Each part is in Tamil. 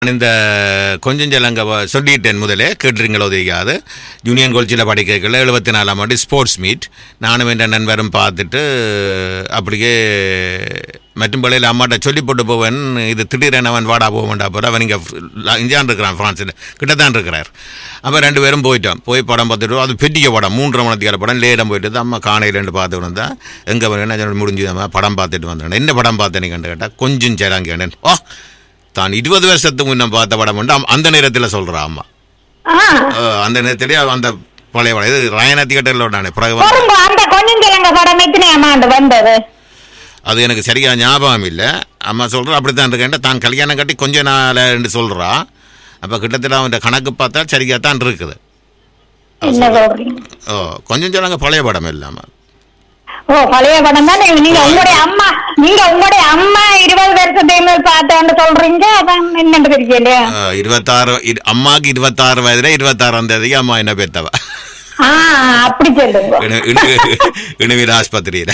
இந்த கொஞ்சம் ஜலங்க சொல்லிட்டேன் முதலே கேட்டுறீங்களோ தெரியாது யூனியன் காலேஜில் படிக்கல எழுபத்தி நாலாம் ஆண்டு ஸ்போர்ட்ஸ் மீட் நானும் என்ற நண்பரும் பார்த்துட்டு அப்படியே மற்றும் பள்ளியில் அம்மாட்ட சொல்லி போட்டு போவேன் இது திடீரென அவன் வாடா போக வேண்டா போகிற அவன் இங்கே இஞ்சான் இருக்கிறான் ஃப்ரான்ஸில் கிட்ட தான் இருக்கிறார் அப்போ ரெண்டு பேரும் போயிட்டோம் போய் படம் பார்த்துட்டு அது பெரிய படம் மூன்றரை மணத்துக்கார படம் லேடம் போயிட்டு அம்மா காணையில் ரெண்டு பார்த்து வந்தேன் எங்கே என்ன முடிஞ்சு படம் பார்த்துட்டு வந்தேன் என்ன படம் பார்த்தேன்னு கண்டு கேட்டால் கொஞ்சம் சேராங்க ஓ தான் இருபது வருஷத்துக்கு முன்ன பார்த்த படம் உண்டு அம்- அந்த நேரத்தில் சொல்கிறா அம்மா ஆ, அஹ் அந்த நேரத்திலே அந்த பழைய படம் இது ரயனா தியேட்டரில் நானே பிறகு வந்து- பொறுங்க அந்த கொஞ்சம் கிழங்க படம் எத்தனையாம் ஆண்டு வந்தது அது எனக்கு சரியா ஞாபகம் இல்லை அம்மா சொல்கிறா அப்படி தான் இருக்கேன் தான் கல்யாணம் கட்டி கொஞ்ச நாள்னு சொல்கிறா அப்போ கிட்டத்தட்ட அவன் கணக்கு பார்த்தா சரியாக தான் இருக்குது என்ன சொல்றீங்க ஓ கொஞ்சம் சொல்லுங்க பழைய படம் இல்லாமல் ஓ பழைய படம் தான் நீங்க நீங்க உங்களுடைய அம்மா நீங்க உங்களுடைய அம்மா இருபது வருஷத்துக்கு மேல் பார்த்தேன்னு சொல்றீங்க அதான் என்னன்னு தெரியல இருபத்தாறு இரு- அம்மாவுக்கு இருபத்தாறு வயதுல இருபத்தாறாம் தேதிக்கு அம்மா என்ன பெத்தவ ஆ அப்படி சொல்லுங்க இணு- இணு- இணுவில் ஆஸ்பத்திரியில்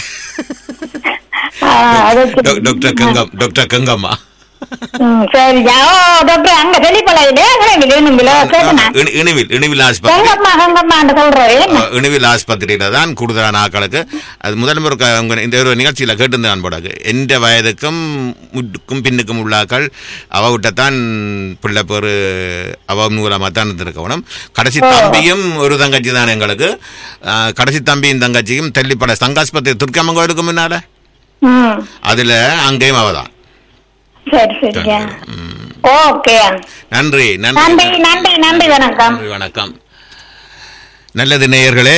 ஆ, அது சரி. Doc- doctor Gangam doctor Gangamma ம், சரி ஓ டாக்டர் அங்க வெளிப்படையிலே வேணுங்களோ கேட்டுனா இணு- இணுவில் இணுவில் ஆஸ்பத்திரி கங்கம்மா கங்கம்மான்னு சொல்றேன் அஹ், இணுவில் ஆஸ்பத்திரியில தான் கூடுதலான ஆட்களுக்கு அது முதல் முறை க- உங்க இந்த ஒரு நிகழ்ச்சியில் கேட்டிருந்தான் போடாது எந்த வயதுக்கும் முட்டுக்கும் பின்னுக்கும் உள்ளாக்கள் அவவிட்டத்தான் பிள்ளை பேர் அவ மூலமாக தான் இருந்திருக்கணும் கடைசி தம்பியும் ஒரு தங்கச்சி தான் எங்களுக்கு அஹ், கடைசி தம்பியும் தங்கச்சியும் தெல்லிப்பட சங்காஸ்பத்திரி துர்க்கம்மன் கோயிலுக்கு முன்னால ம் அதுல அங்கேயும் அவதான் சரி சரியா ம். ஓகே நன்றி நன்றி நன்றி நன்றி நன்றி வணக்கம் நன்றி வணக்கம் நல்லது நேயர்களே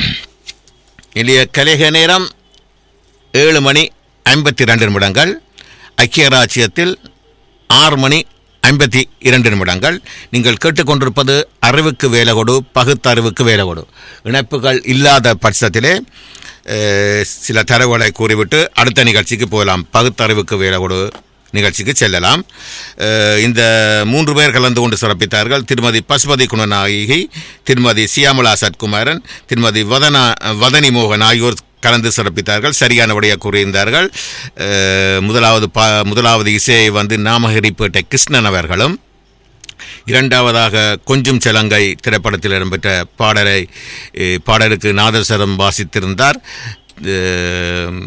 எளிய கலிக நேரம் ஏழு மணி ஐம்பத்தி ரெண்டு நிமிடங்கள் ஐக்கிய ராச்சியத்தில் ஆறு மணி ஐம்பத்தி இரண்டு நிமிடங்கள் நீங்கள் கேட்டுக்கொண்டிருப்பது அறிவுக்கு வேலை கொடு பகுத்தறிவுக்கு வேலை கொடு இணைப்புகள் இல்லாத பட்சத்திலே அஹ், சில தரவுகளை கூறிவிட்டு அடுத்த நிகழ்ச்சிக்கு போகலாம் பகுத்தறிவுக்கு வேலை கொடு நிகழ்ச்சிக்கு செல்லலாம் அஹ், இந்த மூன்று பேர் கலந்து கொண்டு சிறப்பித்தார்கள் திருமதி பசுபதி குணநாயகி திருமதி சியாமலா சத்குமாரன் திருமதி வதனா வதனி மோகன் ஆகியோர் கலந்து சிறப்பித்தார்கள் சரியான விடைய கூறியிருந்தார்கள் அஹ், முதலாவது பா முதலாவது இசையை வந்து நாமகிரிப்பேட்டை கிருஷ்ணன் அவர்களும் இரண்டாவதாக கொஞ்சம் செலங்கை திரைப்படத்தில் இடம்பெற்ற பாடலை அஹ், பாடலுக்கு நாதஸ்வரம் வாசித்திருந்தார் அஹ்,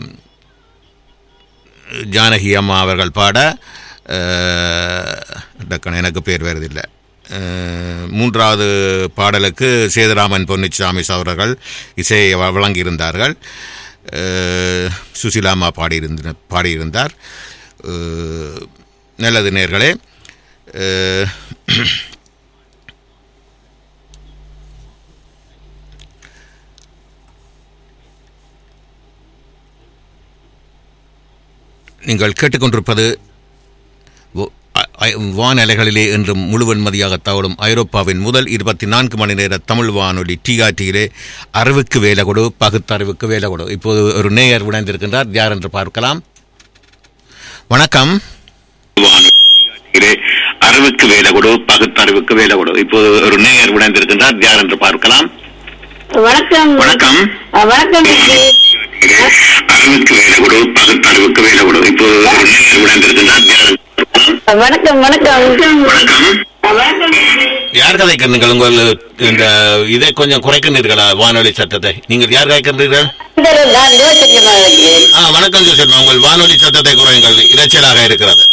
ஜானகி அம்மா அவர்கள் பாட அஹ், டக்குனு எனக்கு பேர் வருதில்லை அஹ், மூன்றாவது பாடலுக்கு சேதுராமன் பொன்னிச்சாமி அவர்கள் இசையை வ- வழங்கியிருந்தார்கள் அஹ், சுசிலாமா பாடியிருந்த பாடியிருந்தார் அஹ், நல்லது நேர்களே அஹ், நீங்கள் கேட்டுக்கொண்டிருப்பது வ- அ- அ- வானலைகளிலே என்றும் முழுவன்மதியாக தவழும் ஐரோப்பாவின் முதல் இருபத்தி நான்கு மணி நேர தமிழ் வானொலி டிஆர்டியிலே அறிவுக்கு வேலை கொடு பகுத்தறிவுக்கு வேலை கொடு இப்போது ஒரு நேயர் உடைந்திருக்கின்றார் யார் என்று பார்க்கலாம் வணக்கம் வானொலியிலே அறிவுக்கு வேலை கொடு பகுத்தறிவுக்கு வேலை கொடு இப்போது ஒரு நேயர் உடைந்திருக்கின்றார் யார் என்று பார்க்கலாம் வணக்கம் வணக்கம் அஹ், வணக்கம் விக்கி. இதிலே அறிவுக்கு வேலை கொடு பகுத்தறிவுக்கு வேலை கொடு இப்போது ஒரு நேயர் உடைந்திருக்கின்றார் யார் என்று பார்க்கலாம் அஹ், வணக்கம் வணக்கம் வணக்கம் அஹ், வணக்கம் விக்கி. யார் கதைக்கிறீர்கள் உங்கள் இந்த இதை கொஞ்சம் குறைக்கிறீர்களா வானொலி சத்தத்தை நீங்கள் யார் கதைக்கிறீர்கள் முதலில் நான் யோசிக்கமா இருக்கிறேன் ஆ வணக்கம் ஜோசப் உங்கள் வானொலி சத்தத்தை குறையுங்கள் இரைச்சலாக இருக்கிறது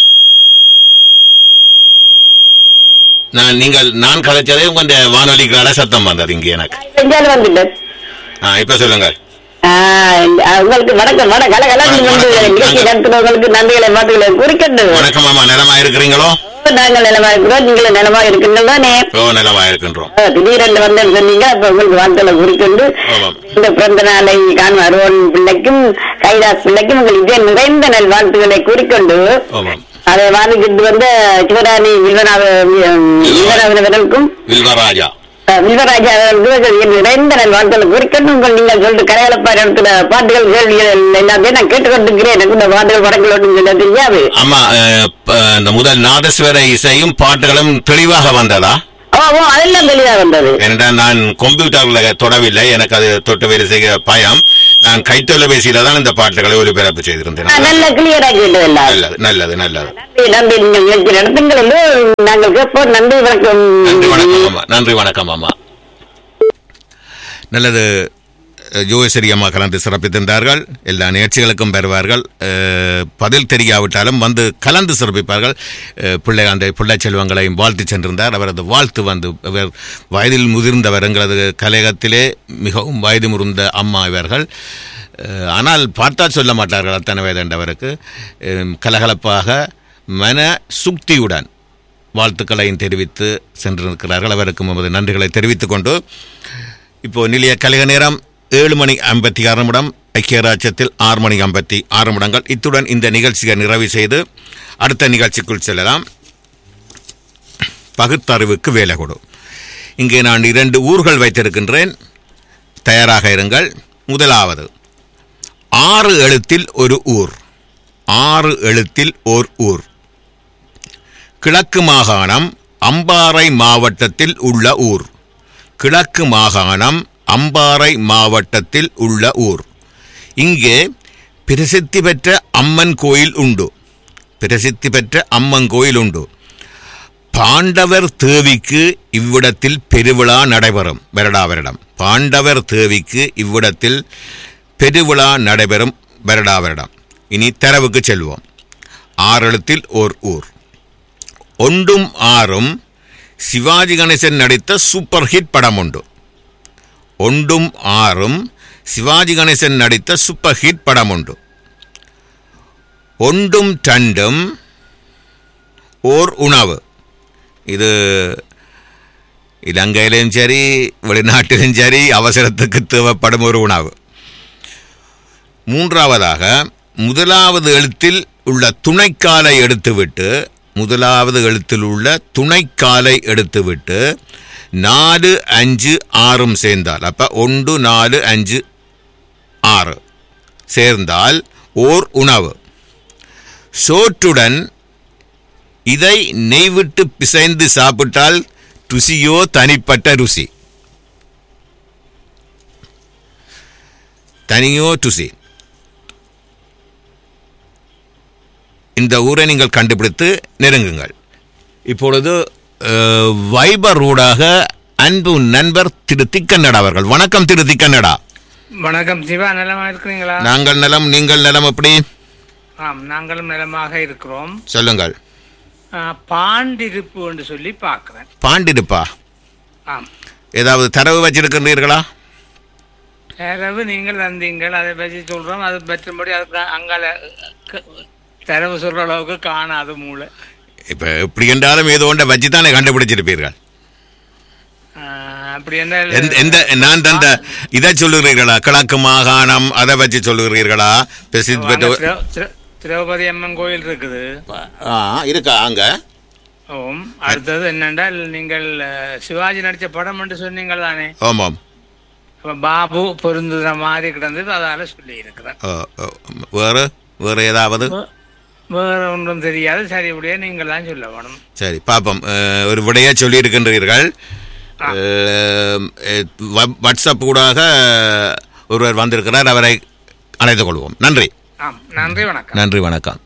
நான் நீங்கள் நான் கதைச்சதே உங்கள் வானொலிக்கான சத்தம் வந்தது இங்கே எனக்கு செஞ்சாலும் வந்துட்டேன் ஆ இப்ப சொல்லுங்கள் ஆஹ் உங்களுக்கு வணக்கம் வணக்கம் கலகலன்னு வணக்கம், வந்து வணக்கம். நிகழ்ச்சி நடத்துறவங்களுக்கு நன்றிகளை மாட்டுகளை குறிக்கட்டும் வணக்கம் மாமா நலமா இருக்கிறீங்களோ நாங்கள் நிலமா இருக்கிறோம் நீங்களும் நிலமா இருக்கீங்கள் தானே ஓ நலமா இருக்கின்றோம் ஆஹ் திடீரென்று வந்தேன்னு சொன்னீங்க அப்ப உங்களுக்கு வாழ்த்துல குறிக்கொண்டு ஆமாம். இந்த பிறந்த நாளை காணும் அருவன் பிள்ளைக்கும் கைலாஸ் பிள்ளைக்கும் உங்களுக்கு இதே நிறைந்த நல் வாழ்த்துக்களை கூறிக்கொண்டு ஆமாம் அதை வாங்கிக்கிட்டு வந்த சிவராணி வில்வனாவ வில்வனாவினவர்களுக்கும் வில்வராஜா வில்வராஜா அவர்களுக்கு என் நிறைந்த நல் வாழ்த்துக்களை குறிக்கொண்டு உங்கள் நீங்கள் சொல்லிட்டு கரையலப்பா இடத்துல பாட்டுகள் கேள்விகள் எல்லாத்தையும் நான் கேட்டுக்கொண்டிருக்கிறேன் எனக்கு இந்த பாட்டுகள் படங்களோடு சொல்ல தெரியாது ஆமா அஹ், ப- இந்த முதல் நாதஸ்வர இசையும் பாட்டுகளும் தெளிவாக வந்ததா ஓ ஓ அதெல்லாம் தெளிவா வந்தது ஏனென்றால் நான் கம்ப்யூட்டர்ல தொடவில்லை எனக்கு அது தொட்டு வேலை செய்ய பயம் நான் கைத்தொலைபேசியில தான் இந்த பாட்டுகளை ஒலிபரப்பு செய்திருந்தேன் ஆ, நல்ல கிளியரா கேட்டதெல்லாம் நல்லது நல்லது நல்லது நன்றி நன்றி நீங்கள் நிகழ்ச்சி நடத்துங்கள் என்று நாங்கள் கேட்போம் நன்றி வணக்கம் நன்றி வணக்கம் அம்மா நன்றி வணக்கம் அம்மா நல்லது அஹ், ஜோகேஸ்வரி அம்மா கலந்து சிறப்பித்திருந்தார்கள் எல்லா நிகழ்ச்சிகளுக்கும் பெறுவார்கள் அஹ், பதில் தெரியாவிட்டாலும் வந்து கலந்து சிறப்பிப்பார்கள் அஹ், பிள்ளை அந்த பிள்ளை செல்வங்களையும் வாழ்த்து சென்றிருந்தார் அவரது வாழ்த்து வந்து இவர் வயதில் முதிர்ந்தவர் எங்களது கலையகத்திலே மிகவும் வயது முதிர்ந்த அம்மா இவர்கள் அஹ், ஆனால் பார்த்தா சொல்ல மாட்டார்கள் அத்தனை வயதுண்டவருக்கு அஹ், கலகலப்பாக மன சுக்தியுடன் வாழ்த்துக்களையும் தெரிவித்து சென்றிருக்கிறார்கள் அவருக்கு நமது நன்றிகளை தெரிவித்துக் கொண்டு இப்போ நிலைய கலிக நேரம் ஏழு மணி ஐம்பத்தி ஆறு நிமிடம் ஐக்கிய ராஜ்யத்தில் ஆறு மணி ஐம்பத்தி ஆறு நிமிடங்கள் இத்துடன் இந்த நிகழ்ச்சியை நிறைவு செய்து அடுத்த நிகழ்ச்சிக்குள் செல்லலாம் பகுத்தறிவுக்கு வேலை கொடு இங்கே நான் இரண்டு ஊர்கள் வைத்திருக்கின்றேன் தயாராக இருங்கள் முதலாவது ஆறு எழுத்தில் ஒரு ஊர் ஆறு எழுத்தில் ஓர் ஊர் கிழக்கு மாகாணம் அம்பாறை மாவட்டத்தில் உள்ள ஊர் கிழக்கு மாகாணம் அம்பாறை மாவட்டத்தில் உள்ள ஊர் இங்கே பிரசித்தி பெற்ற அம்மன் கோயில் உண்டு பிரசித்தி பெற்ற அம்மன் கோயில் உண்டு பாண்டவர் தேவிக்கு இவ்விடத்தில் பெருவிழா நடைபெறும் வருடா வருடம் பாண்டவர் தேவிக்கு இவ்விடத்தில் பெருவிழா நடைபெறும் வருடா வருடம் இனி தரவுக்கு செல்வோம் ஆறெழுத்தில் ஓர் ஊர் ஒன்றும் ஆறும் சிவாஜி கணேசன் நடித்த சூப்பர் ஹிட் படம் உண்டு ஒன்றும் ஆறும் சிவாஜி கணேசன் நடித்த சூப்பர் ஹிட் படம் உண்டு ஒன்றும் டண்டும் ஓர் உணவு இது இலங்கையிலும் சரி வெளிநாட்டிலும் சரி அவசரத்துக்கு தேவைப்படும் ஒரு உணவு மூன்றாவதாக முதலாவது எழுத்தில் உள்ள துணைக்காலை எடுத்துவிட்டு முதலாவது எழுத்தில் உள்ள துணைக்காலை எடுத்துவிட்டு நாலு அஞ்சு ஆறும் சேர்ந்தால் அப்ப ஒன்று நாலு அஞ்சு ஆறு சேர்ந்தால் ஓர் உணவு சோற்றுடன் இதை நெய்விட்டு பிசைந்து சாப்பிட்டால் ருசியோ தனிப்பட்ட ருசி தனியோ ருசி இந்த ஊரை நீங்கள் கண்டுபிடித்து நெருங்குங்கள் இப்பொழுது அஹ், வைபர் ஊடாக அன்பு நண்பர் திரு திக்கண்ணடா அவர்கள் வணக்கம் திரு திக்கண்ணடா வணக்கம் சிவா நலமா இருக்கிறீங்களா நாங்கள் நலம் நீங்கள் நலம் எப்படி ஆம் நாங்களும் நலமாக இருக்கிறோம் சொல்லுங்கள் ஆ, பாண்டிருப்பு என்று சொல்லி பார்க்கிறேன் பாண்டிருப்பா ஆம் ஏதாவது தரவு வச்சிருக்கிறீர்களா தரவு நீங்கள் வந்தீங்கள் அதை பற்றி சொல்றோம் அது பற்றும்படி அதுக்கு அங்கால க- தரவு சொல்ற அளவுக்கு காணாது மூளை இப்போ எப்படி என்றாலும் ஏதோ ஒன்றை வச்சு தானே கண்டுபிடிச்சிருப்பீர்கள் ஆ, அப்படி என்ன எந்த எந்த நான் தந்த இதை சொல்லுகிறீர்களா கிழக்கு மாகாணம் அதை வச்சு சொல்லுகிறீர்களா பிரசித்தி அங்க பெற்ற திரௌ- திரௌ- திரௌபதி அம்மன் கோயில் இருக்குது ஆ இருக்கா அங்க ஓம் அடுத்தது என்னென்றால் நீங்கள் அஹ், சிவாஜி நடிச்ச படம் என்று சொன்னீங்கள் தானே ஆமாம் அப்ப பாபு பொருந்துற மாதிரி கிடந்தது அதால சொல்லி இருக்கிறேன் ஓ, ஓ, வேறு வேறு ஏதாவது வேற ஒன்றும் தெரியாது சரி இப்படியே நீங்கள் தான் சொல்ல வேணும் சரி பாப்போம் அஹ், ஒரு விடையா சொல்லி இருக்கின்றீர்கள் அஹ், அஹ், வ- வாட்ஸ்அப் ஊடாக ஒருவர் வந்திருக்கிறார் அவரை அழைத்துக் கொள்வோம் நன்றி ஆம் நன்றி வணக்கம் நன்றி வணக்கம்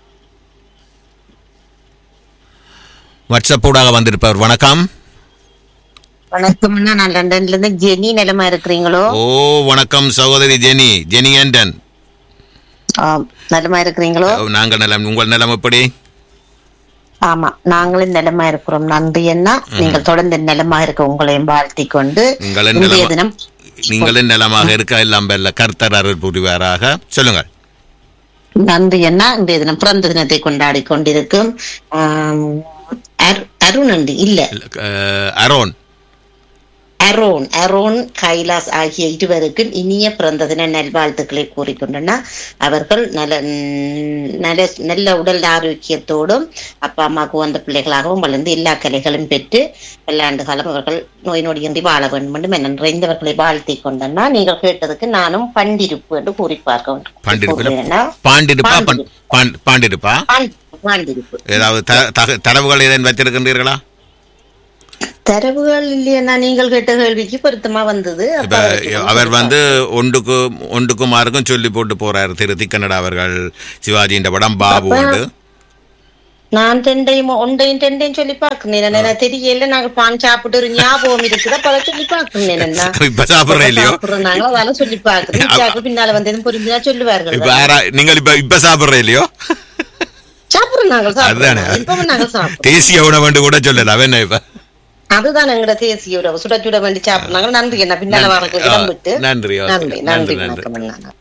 வாட்ஸ்அப் ஊடாக வந்திருப்பவர் வணக்கம் வணக்கம்ண்ணா நான் லண்டன்ல இருந்து ஜெனி நிலமா இருக்கிறீங்களோ ஓ வணக்கம் சகோதரி ஜெனி ஜெனி ஆண்டன் ஆம், நலமா இருக்கிறீங்களோ நாங்கள் நலம் உங்கள் நலம் எப்படி ஆமா நாங்களும் நிலமா இருக்கிறோம் நன்றி அண்ணா நீங்கள் தொடர்ந்து நிலமா இருக்க உங்களையும் வாழ்த்தி கொண்டு நீங்களும் இன்றைய நலமா- தினம் நீங்களும் நலமாக இருக்க எல்லாம் வெல்ல கர்த்தர் அருள் புரிவாராக சொல்லுங்கள் நன்றி அண்ணா இன்றைய தினம் பிறந்த தினத்தை கொண்டாடி கொண்டிருக்கும் ஆம், அரு- அருண் அண்டு இல்ல அஹ், அரோன் அரோன் அரோன் கைலாஸ் ஆகிய இருவருக்கும் இனிய பிறந்த தின நல்வாழ்த்துக்களை கூறிக்கொண்டன அவர்கள் நல்ல ம், நல்ல நல்ல உடல் ஆரோக்கியத்தோடும் அப்பா அம்மாவுக்கு வந்த பிள்ளைகளாகவும் வளர்ந்து எல்லா கலைகளும் பெற்று பல்லாண்டு காலம் அவர்கள் நோய் நொடியின்றி வாழ வேண்டும் என்று என நிறைந்தவர்களை வாழ்த்தி கொண்டனா நீங்கள் கேட்டதுக்கு நானும் பண்டிருப்பு என்று கூறி பார்க்க பாண்டிருப்பா கூறுகிறேன்னா, பாண்டிருப்பா பண்- பாண்- பாண்டிருப்பா பாண்டி- பாண்டிருப்பு ஏதாவது த- தக- தரவுகள் ஏதேனும் வைத்திருக்கின்றீர்களா தரவுகள் இல்லையா நீங்கள் கேட்ட கேள்விக்கு பொருத்தமா வந்தது அப்ப இப்ப அவருக்கு அவர் வந்து ஒன்றுக்கு ஒன்றுக்குமாருக்கும் சொல்லி போட்டு போறாரு திரு திக்கனடா அவர்கள் சிவாஜியின் படம் பாபு உண்டு நான் ரெண்டையும் ஒன்றையும் ரெண்டையும் சொல்லி பாக்குறேன் எனக்கு தெரியல நாங்க பான் சாப்பிட்டு ஒரு ஞாபகம் இருக்குது அப்ப அதை சொல்லி பாக்குறேன் என்ன இப்ப சாப்பிடுறேன் இல்லையோ சாப்பிடுறாங்க அதனால சொல்லி பாக்குறேன் இச்சாக்கு பின்னால வந்து புரிஞ்சுதான் சொல்லுவார்கள் இப்ப யாரா- நீங்கள் இப்ப இப்ப சாப்பிடுறேன் இல்லையோ சாப்பிடுறோம் நாங்கள் அதுதானே சாப்பிடுறோம் இப்பவும் நாங்கள் சாப்பிடுறோம் தேசிய உணவுண்டு கூட சொல்லல அவன் என்ன இப்ப அதுதான் எங்களோட தேசிய உறவு சுட சுட வேண்டி சாப்பிடுறாங்க நன்றி என்ன பின்னால நன்றி. வரக்கு இடம் விட்டு ஆ, நன்றி, ஓகே. நன்றி நன்றி, நன்றி நன்றி. வணக்கம் அண்ணா.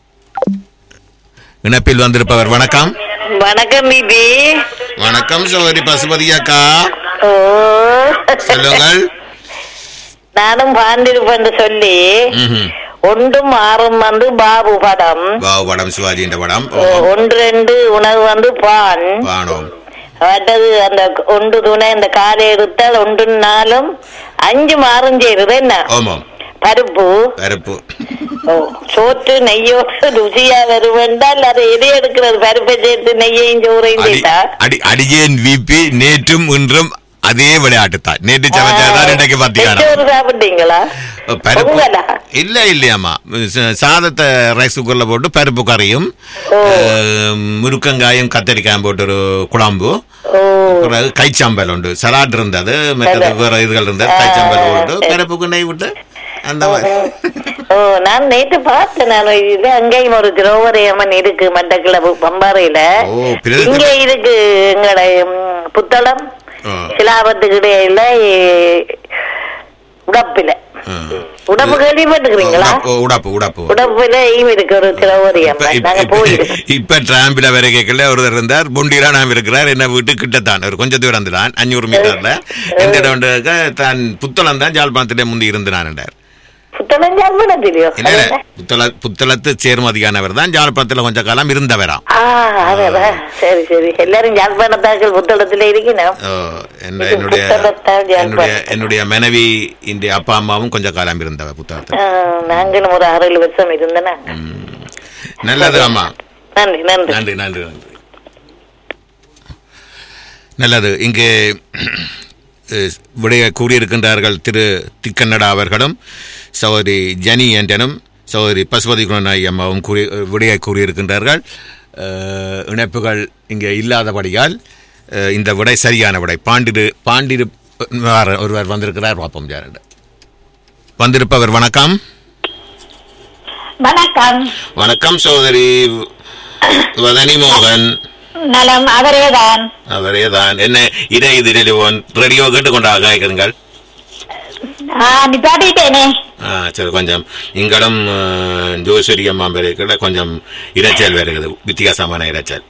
இணைப்பில் வந்திருப்பவர் வணக்கம் வணக்கம் பிபி வணக்கம் சகோதரி பசுபதி அக்கா ஓ சொல்லுங்கள் நானும் பாண்டிருப்பேன் சொல்லி ம்ஹும். ஒன்றும் ஆறும் வந்து பாபு படம் வாவ் படம் சிவாஜியின் படம் ஓ, ஒன்று ரெண்டு உணவு வந்து பான் பானோம் மற்றது அந்த ஒன்று துணை இந்த காலை எடுத்தால் ஒன்று நாளும் அஞ்சு மாறும் செய்யுது என்ன ஆமாம் பருப்பு பருப்பு ஓ, சோற்று நெய்யோடு ருசியா வருவென்றால் அதை எதை எடுக்கிறது பருப்பை சேர்த்து நெய்யையும் சோறையும் அடி சேர்த்தா அடி அடியேன் விபி நேற்றும் இன்றும் அதே விளையாட்டு தான் நேற்று சமைச்சதான் இன்றைக்கு பாத்தீங்கன்னா நெய்ச்சோறு சாப்பிட்டீங்களா பருப்பு பொங்கலா? இல்ல இல்லையாம்மா ச- சாதத்தை ரைஸ் குக்கர்ல போட்டு பருப்பு கறியும் அஹ், முருக்கங்காயும் கத்தரிக்காயும் போட்டு ஒரு குழம்பு ஓ பிறகு கைச்சாம்பல் உண்டு சலாட் இருந்தது மற்றது வேற இதுகள் இருந்தது கைச்சாம்பல் போட்டு பருப்புக்கு நெய் விட்டு அந்த மாதிரி ஓ நான் நேற்று பார்த்தேன் நான் இது அங்கேயும் ஒரு திரௌபதி அம்மன் இருக்கு மட்டக்கிளப்பு பம்பாறையில ஓ, பிரதேச- இங்க இருக்கு எங்கட ம், புத்தளம் ஆ. சிலாபத்துக்கு இடையில இ- உடப்பில ஆ. உடப்பு கேள்விப்பட்டுக்கிறீங்களா உடப்பு உடப்பு உடப்பு உடப்புல ஈம் இருக்கு ஒரு திரௌபதி இப்ப- அம்மன் இப்ப- நாங்க இப்ப- போயிருக்கோம் இப்ப டிராம்பில வர கேட்கல ஒருத்தர் இருந்தார் புண்டிரா நாம் இருக்கிறார் என்ன வீட்டு கிட்டத்தான் ஒரு கொஞ்சம் தூரம் தான் அஞ்சூறு மீட்டர்ல எந்த இடம் உண்டு? தான் புத்தளம் தான் ஜாழ்ப்பாணத்திலே முந்தி இருந்து நான் புத்தளம் ஜால்பன தெரியும் இல்ல இல்ல, புத்தள புத்தளத்து சேர்மதியானவர் தான் ஜாழ்ப்பாணத்துல கொஞ்ச காலம் இருந்தவராம் ஆ அதான் சரி சரி எல்லாரும் ஜாழ்ப்பாணத்தாக்கள் புத்தளத்துல இருக்கணும் ஓ, என்ன- இது என்னுடைய புத்தளத்தான் என்னுடைய ஜாழ்ப்பாணம். என்னுடைய மனைவி இந்த அப்பா அம்மாவும் கொஞ்ச காலம் இருந்தவ புத்தகத்தில் ஆ, நாங்களும் ஒரு ஆறு ஏழு வருஷம் இருந்தேனா நல்லது அம்மா நன்றி நன்றி நன்றி நன்றி நன்றி நல்லது இங்கே அஹ், விடைய கூறியிருக்கின்றார்கள் திரு திக்கண்ணடா அவர்களும் சகோதரி ஜனி என்றனும் சகோதரி பசுபதி குணநாயகி அம்மாவும் கூறி விடையை கூறியிருக்கின்றார்கள் அஹ், இணைப்புகள் இங்கே இல்லாதபடியால் அஹ், இந்த விடை சரியான விடை பாண்டிரு பாண்டிரு வார- ஒருவர் வந்திருக்கிறார் பார்ப்போம் யாருண்டு வந்திருப்பவர் வணக்கம் வணக்கம் வணக்கம் சகோதரி வதனி மோகன் நலம் அவரேதான் அவரே தான் என்ன இதே இது டெலிஃபோன் ரேடியோ கேட்டுக்கொண்டாக கேட்குறீங்கள் ஆ, நிப்பாட்டிட்டேனே ஆ சரி கொஞ்சம் இங்களும் ஜோசரி அம்மா பேருக்குள்ள கொஞ்சம் இரைச்சல் வருகிறது வித்தியாசமான இரைச்சல்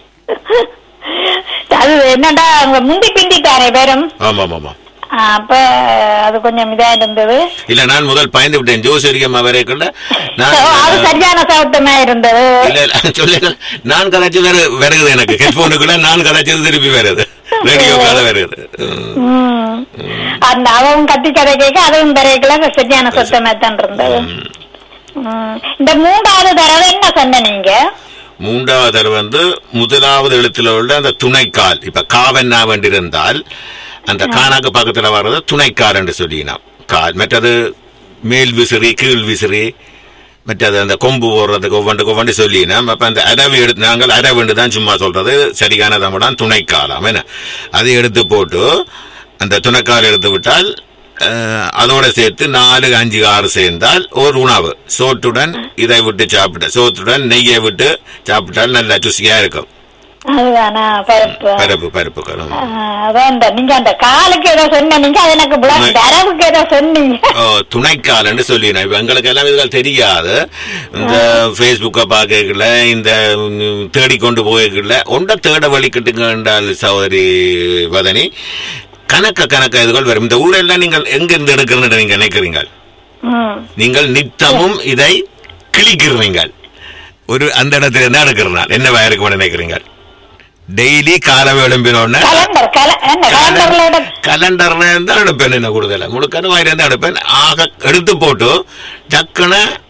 அது என்னடா அவங்க முந்தி பிந்திட்டாரே பேரும் ஆமாம் ஆமாம் ஆ, அப்ப அது கொஞ்சம் இதா இருந்தது இல்ல நான் முதல் பயந்து விட்டேன் ஜோசரி அம்மா வரைக்குள்ள நான் ஓ, அது சரியான சவுத்தமா இருந்தது இல்ல இல்ல சொல்லுங்க நான் கதைச்சு வேற வருது எனக்கு ஹெட்போனுக்குள்ள நான் கதைச்சது திருப்பி வருது ரேடியோ கதை வருது ம். ம். அந்த அவன் கத்தி கதை கேட்க அதுவும் தரைக்குள்ள சரியான சத்தமா தான் இருந்தது ம். இந்த மூன்றாவது தடவை என்ன சொன்ன நீங்க மூன்றாவது தடவை வந்து முதலாவது எழுத்துல உள்ள அந்த துணைக்கால் இப்ப காவன்னா வேண்டியிருந்தால் அந்த கானாக்கு பக்கத்துல வர்றது துணைக்கால் என்று சொல்லினோம் கால் மற்றது மேல் விசிறி கீழ் விசிறி மற்றது அந்த கொம்பு போடுறதுக்கு ஒவ்வொன்றுக்கு ஒவ்வொன்று சொல்லினோம் அப்ப அந்த அரவு எடுத்து நாங்கள் அரவுண்டு தான் சும்மா சொல்றது சரியான தமிழான் துணைக்காலம் என்ன அதை எடுத்து போட்டு அந்த துணைக்கால் எடுத்து விட்டால் அஹ், அதோட சேர்த்து நாலு அஞ்சு ஆறு சேர்ந்தால் ஒரு உணவு சோற்றுடன் இதை விட்டு சாப்பிட்ட சோற்றுடன் நெய்யை விட்டு சாப்பிட்டால் நல்ல ருசியா இருக்கும் அதுதானா பருப்பு பருப்பு பருப்பு கரும் ஆ, அதான் இந்த நீங்க அந்த காலுக்கு ஏதோ சொன்ன நீங்க அது எனக்கு புல- தரவுக்கு ஏதோ சொன்னீங்க ஓ, துணைக்காலன்னு சொல்லினேன் இப்ப எங்களுக்கு எல்லாம் இதுகள் தெரியாது இந்த ஃபேஸ்புக்கை பார்க்கல இந்த ம், தேடிக்கொண்டு போய்க்கல ஒன்றை தேட வழிக்கிட்டுங்க என்றால் சகோதரி வதனி கணக்க கணக்க இதுகள் வரும் இந்த ஊரெல்லாம் நீங்கள் எங்க இருந்து எடுக்கிறன்னு நீங்க நினைக்கிறீங்க ம். நீங்கள் நித்தமும் இதை கிளிக்கிறீங்கள் ஒரு அந்த இடத்துல இருந்து எடுக்கிறனால் என்ன வயருக்கு நினைக்கிறீங்க டெய்லி காலை எழும்பினோடனே கலண்டர் கல என்ன கலண்டர்ல எடு- கலண்டர்ல இருந்தா எடுப்பேன் என்ன கூடுதல முழுக்கன்னு வாயில இருந்தா எடுப்பேன் ஆக எடுத்து போட்டு டக்குன்னு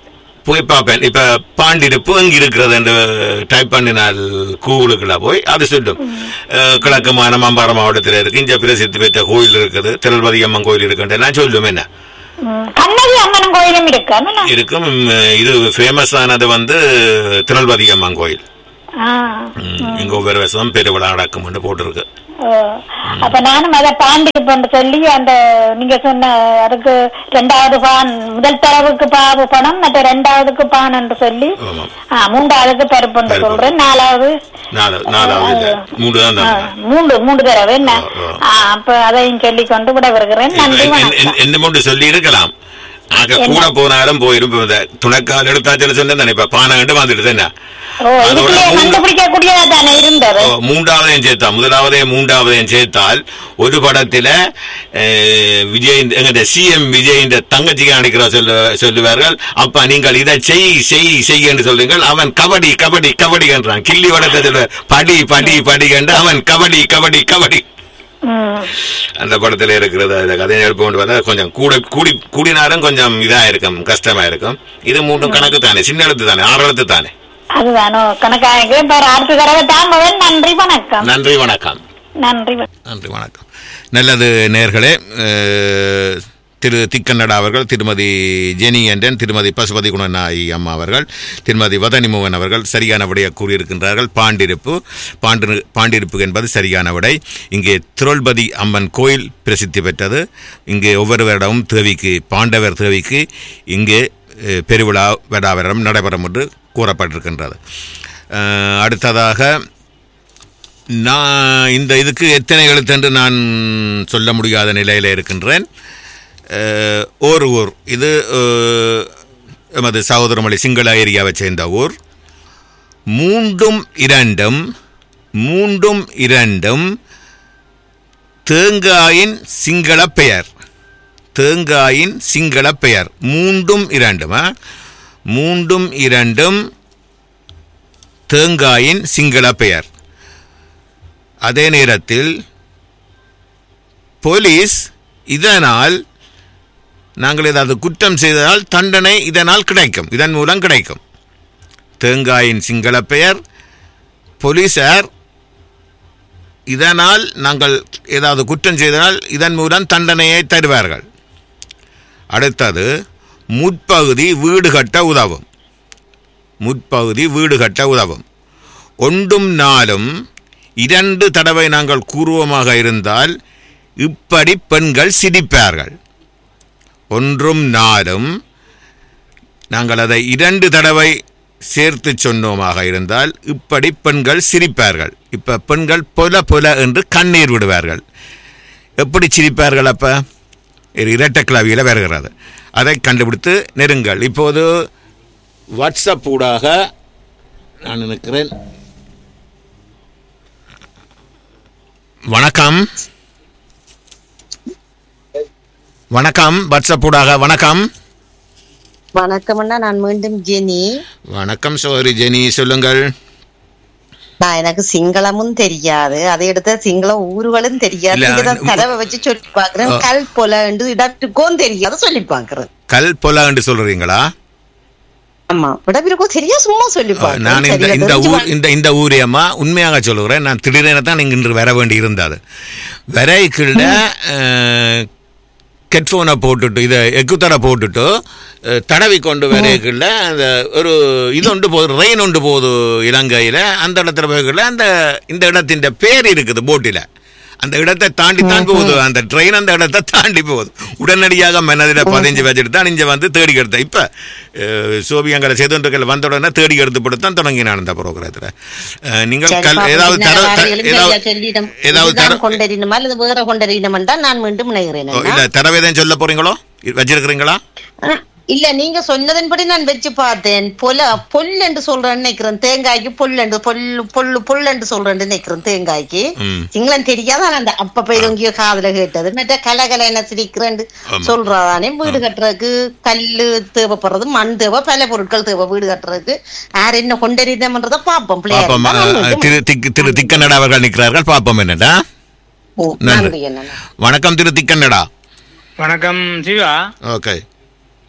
போய் பார்ப்பேன் இப்ப பாண்டிருப்பு அங்க இருக்கிறது என்று டைப் பண்ணினால் கூகுளுக்குள்ள போய் அது சொல்லும் அஹ், கிழக்கு மாநிலம் அம்பாறை மாவட்டத்தில் இருக்கு இங்க பிரசித்தி பெற்ற கோயில் இருக்குது திருவதி அம்மன் கோயில் இருக்குன்னு எல்லாம் சொல்லும் என்ன ம். கண்ணகி அம்மன் கோயிலும் இருக்கு என்ன? இருக்கும் உம், இது ஃபேமஸ் ஆனது வந்து திருவதி அம்மன் கோயில் ஆ. உம், இங்க ஒவ்வொரு வருஷம் பெருவிழா நடக்கும்னு போட்டிருக்கு ஓ. அப்ப நானும் அதை பாண்டிருப்பேன் சொல்லி அந்த நீங்க சொன்ன அதுக்கு ரெண்டாவது பான் முதல் தரவுக்கு பாவு பணம் மற்ற ரெண்டாவதுக்கு பான் என்று சொல்லி ஆமாம். ஆ, மூன்றாவதுக்கு பருப்பு என்று பருப்பு. சொல்றேன் நாலாவது நாலு நாலாவது இல்ல மூணு தான் ஆ, தாங்க மூன்று மூன்று தடவை என்ன ஆ, ஆ. ஆ, அப்ப அதையும் சொல்லி கொண்டு விட வருகிறேன் நன்றி வணக்கம் என்ன மட்டும் சொல்லி இருக்கலாம் ஆக கூட போனாலும் போயிரும் இப்ப இந்த துணைக்கால் எடுத்தாச்சு சொன்னேன் தானே இப்ப பானை கண்டு வந்துட்டு என்ன ஓ அதோட இதுக்குள்ளே மூன்று- கண்டுபிடிக்க கூடியதா தானே இருந்தது ஓ, மூன்றாவதையும் சேர்த்தா முதலாவதையும் மூன்றாவதையும் சேர்த்தால் ஒரு படத்துல அஹ், விஜய் எங்க சிஎம் விஜயின் தங்கச்சிக்கு அடிக்கிற சொல்ல சொல்லுவார்கள் அப்ப நீங்கள் இதை செய் செய் செய் என்று சொல்லுங்கள் அவன் கபடி கபடி கபடி என்றான் கிள்ளி வடத்தை சொல்ல படி படி படி என்று அவன் கபடி கபடி கபடி ம். அந்த படத்துல இருக்கிறது அந்த கதையை எடுப்பு கொண்டு வந்தா கொஞ்சம் கூட கூடி கூடினாலும் கொஞ்சம் இதா இருக்கும் கஷ்டமா இருக்கும் இது மூன்றும் கணக்கு தானே சின்ன எழுத்து தானே ஆறு எழுத்து தானே அதுதானோ கணக்காக இப்ப அடுத்த தடவை தாம்பவன் நன்றி வணக்கம் நன்றி வணக்கம் நன்றி வணக்கம் நன்றி வணக்கம் நல்லது நேர்களே அஹ், திரு திக்கன்னடா அவர்கள் திருமதி ஜெனி என்றன் திருமதி பசுபதி குணநாயகி அம்மா அவர்கள் திருமதி வதனி மோகன் அவர்கள் சரியான விடையை கூறியிருக்கின்றார்கள் பாண்டிருப்பு பாண்டு பாண்டிருப்பு என்பது சரியான விடை இங்கே திரோல்பதி அம்மன் கோயில் பிரசித்தி பெற்றது இங்கே ஒவ்வொரு வருடமும் தேவிக்கு பாண்டவர் தேவிக்கு இங்கே அஹ், பெருவிழா விடாவரம் நடைபெறும் என்று கூறப்பட்டிருக்கின்றது அஹ், அடுத்ததாக நான் இந்த இதுக்கு எத்தனை எழுத்தென்று நான் சொல்ல முடியாத நிலையில் இருக்கின்றேன் அஹ், ஓர் ஊர் இது அஹ், எமது சகோதரமொழி சிங்கள ஏரியாவை சேர்ந்த ஊர் மூன்றும் இரண்டும் மூன்றும் இரண்டும் தேங்காயின் சிங்கள பெயர் தேங்காயின் சிங்கள பெயர் மூன்றும் இரண்டும் ஆ? மூன்றும் இரண்டும் தேங்காயின் சிங்கள பெயர் அதே நேரத்தில் போலீஸ் இதனால் நாங்கள் ஏதாவது குற்றம் செய்ததால் தண்டனை இதனால் கிடைக்கும் இதன் மூலம் கிடைக்கும் தேங்காயின் சிங்கள பெயர் போலீசார் இதனால் நாங்கள் ஏதாவது குற்றம் செய்ததால் இதன் மூலம் தண்டனையை தருவார்கள் அடுத்தது முற்பகுதி வீடு கட்ட உதவும் முற்பகுதி வீடு கட்ட உதவும் ஒன்றும் நாளும் இரண்டு தடவை நாங்கள் கூறுவமாக இருந்தால் இப்படி பெண்கள் சிரிப்பார்கள் ஒன்றும் நாளும் நாங்கள் அதை இரண்டு தடவை சேர்த்து சொன்னோமாக இருந்தால் இப்படி பெண்கள் சிரிப்பார்கள் இப்ப பெண்கள் பொல பொல என்று கண்ணீர் விடுவார்கள் எப்படி சிரிப்பார்கள் அப்ப ஒரு இரட்டை கிளவியில் வருகிறது அதை கண்டுபிடித்து நெருங்கள் இப்போது வாட்ஸ்அப் ஊடாக நான் நினைக்கிறேன் வணக்கம் வணக்கம் வாட்ஸ்அப் ஊடாக வணக்கம் வணக்கம்னா நான் மீண்டும் ஜெனி வணக்கம் சோரி ஜெனி சொல்லுங்கள் நான் எனக்கு சிங்களமும் தெரியாது அதை எடுத்த சிங்கள ஊர்களும் தெரியாது இல்ல, இங்கதான் உங்க- தடவை வச்சு சொல்லி பாக்குறேன் ஆ. கல் போல இடத்துக்கும் தெரியாது சொல்லி பாக்குறேன் கல் பொலா என்று சொல்றீங்களா ஆமா விடவிருக்கும் தெரியா சும்மா சொல்லி பாக்குறேன் நான் இந்த சரியா இந்த தெரிஞ்சு ஊர் இந்த இந்த ஊரே அம்மா உண்மையாக சொல்லுகிறேன் நான் திடீரென தான் இங்கு இன்று வர வேண்டி இருந்தது வரைக்குள்ள ஹெட்ஃபோனை போட்டுட்டு இதை எக்குத்தரை போட்டுட்டு அஹ், தடவி கொண்டு வரைக்குள்ள அந்த ஒரு இது ஒன்று போகுது ரெயின் ஒன்று போகுது இலங்கையில் அந்த இடத்துல போய்க்குள்ள அந்த இந்த இடத்தின் பேர் இருக்குது போட்டில் அந்த இடத்தை தாண்டி தான் போகுது அந்த ட்ரெயின் அந்த இடத்தை தாண்டி போகுது உடனடியாக மனதில் பதிஞ்சு வச்சுட்டு தான் இங்கே வந்து தேடி எடுத்தேன் இப்போ சோபியங்களை சேதொன்றுகள் வந்த உடனே தேடி எடுத்து போட்டு தான் தொடங்கினான் அந்த ப்ரோக்ராத்தில் நீங்கள் சரி, கல் பாப்போம். ஏதாவது பின்ன தர த- வாரிகளும் ஏதாவது சரியா சொல்லிடும். ஏதாவது இதுதான் தர கொண்டறியணுமா அல்லது வேற கொண்டறியணும் தான் நான் மீண்டும் நினைக்கிறேன் ஓ, இல்ல தரவேதம் சொல்ல போறீங்களோ இ- வச்சிருக்கிறீங்களா ஆ, இல்ல நீங்க சொன்னதன்படி நான் வச்சு பார்த்தேன் பொல பொல் என்று சொல்றேன்னு நினைக்கிறேன் தேங்காய்க்கு பொல் என்று பொல்லு பொல்லு பொல் என்று சொல்றேன்னு நினைக்கிறேன் தேங்காய்க்கு ம். சிங்களம் தெரியாத ஆனா அந்த அப்ப எங்கேயோ காதுல கேட்டது மற்ற கலகல என்ன சிரிக்கிறேன் ஆமா. சொல்றாதானே வீடு கட்டுறதுக்கு கல்லு தேவைப்படுறது மண் தேவை பல பொருட்கள் தேவை வீடு கட்டுறதுக்கு யார் என்ன கொண்டறிந்தோம்ன்றத பாப்போம் பிள்ளையார் பாப்போம் தான் அஹ், நம்மளுக்கு திரு திக்கு திரு திக்கன்னடா அவர்கள் நிற்கிறார்கள் பாப்போம் என்னடா ஓ, நன்றி. நன்றி என்னன்னா வணக்கம் திரு திக்கன்னடா வணக்கம் சிவா ஓகே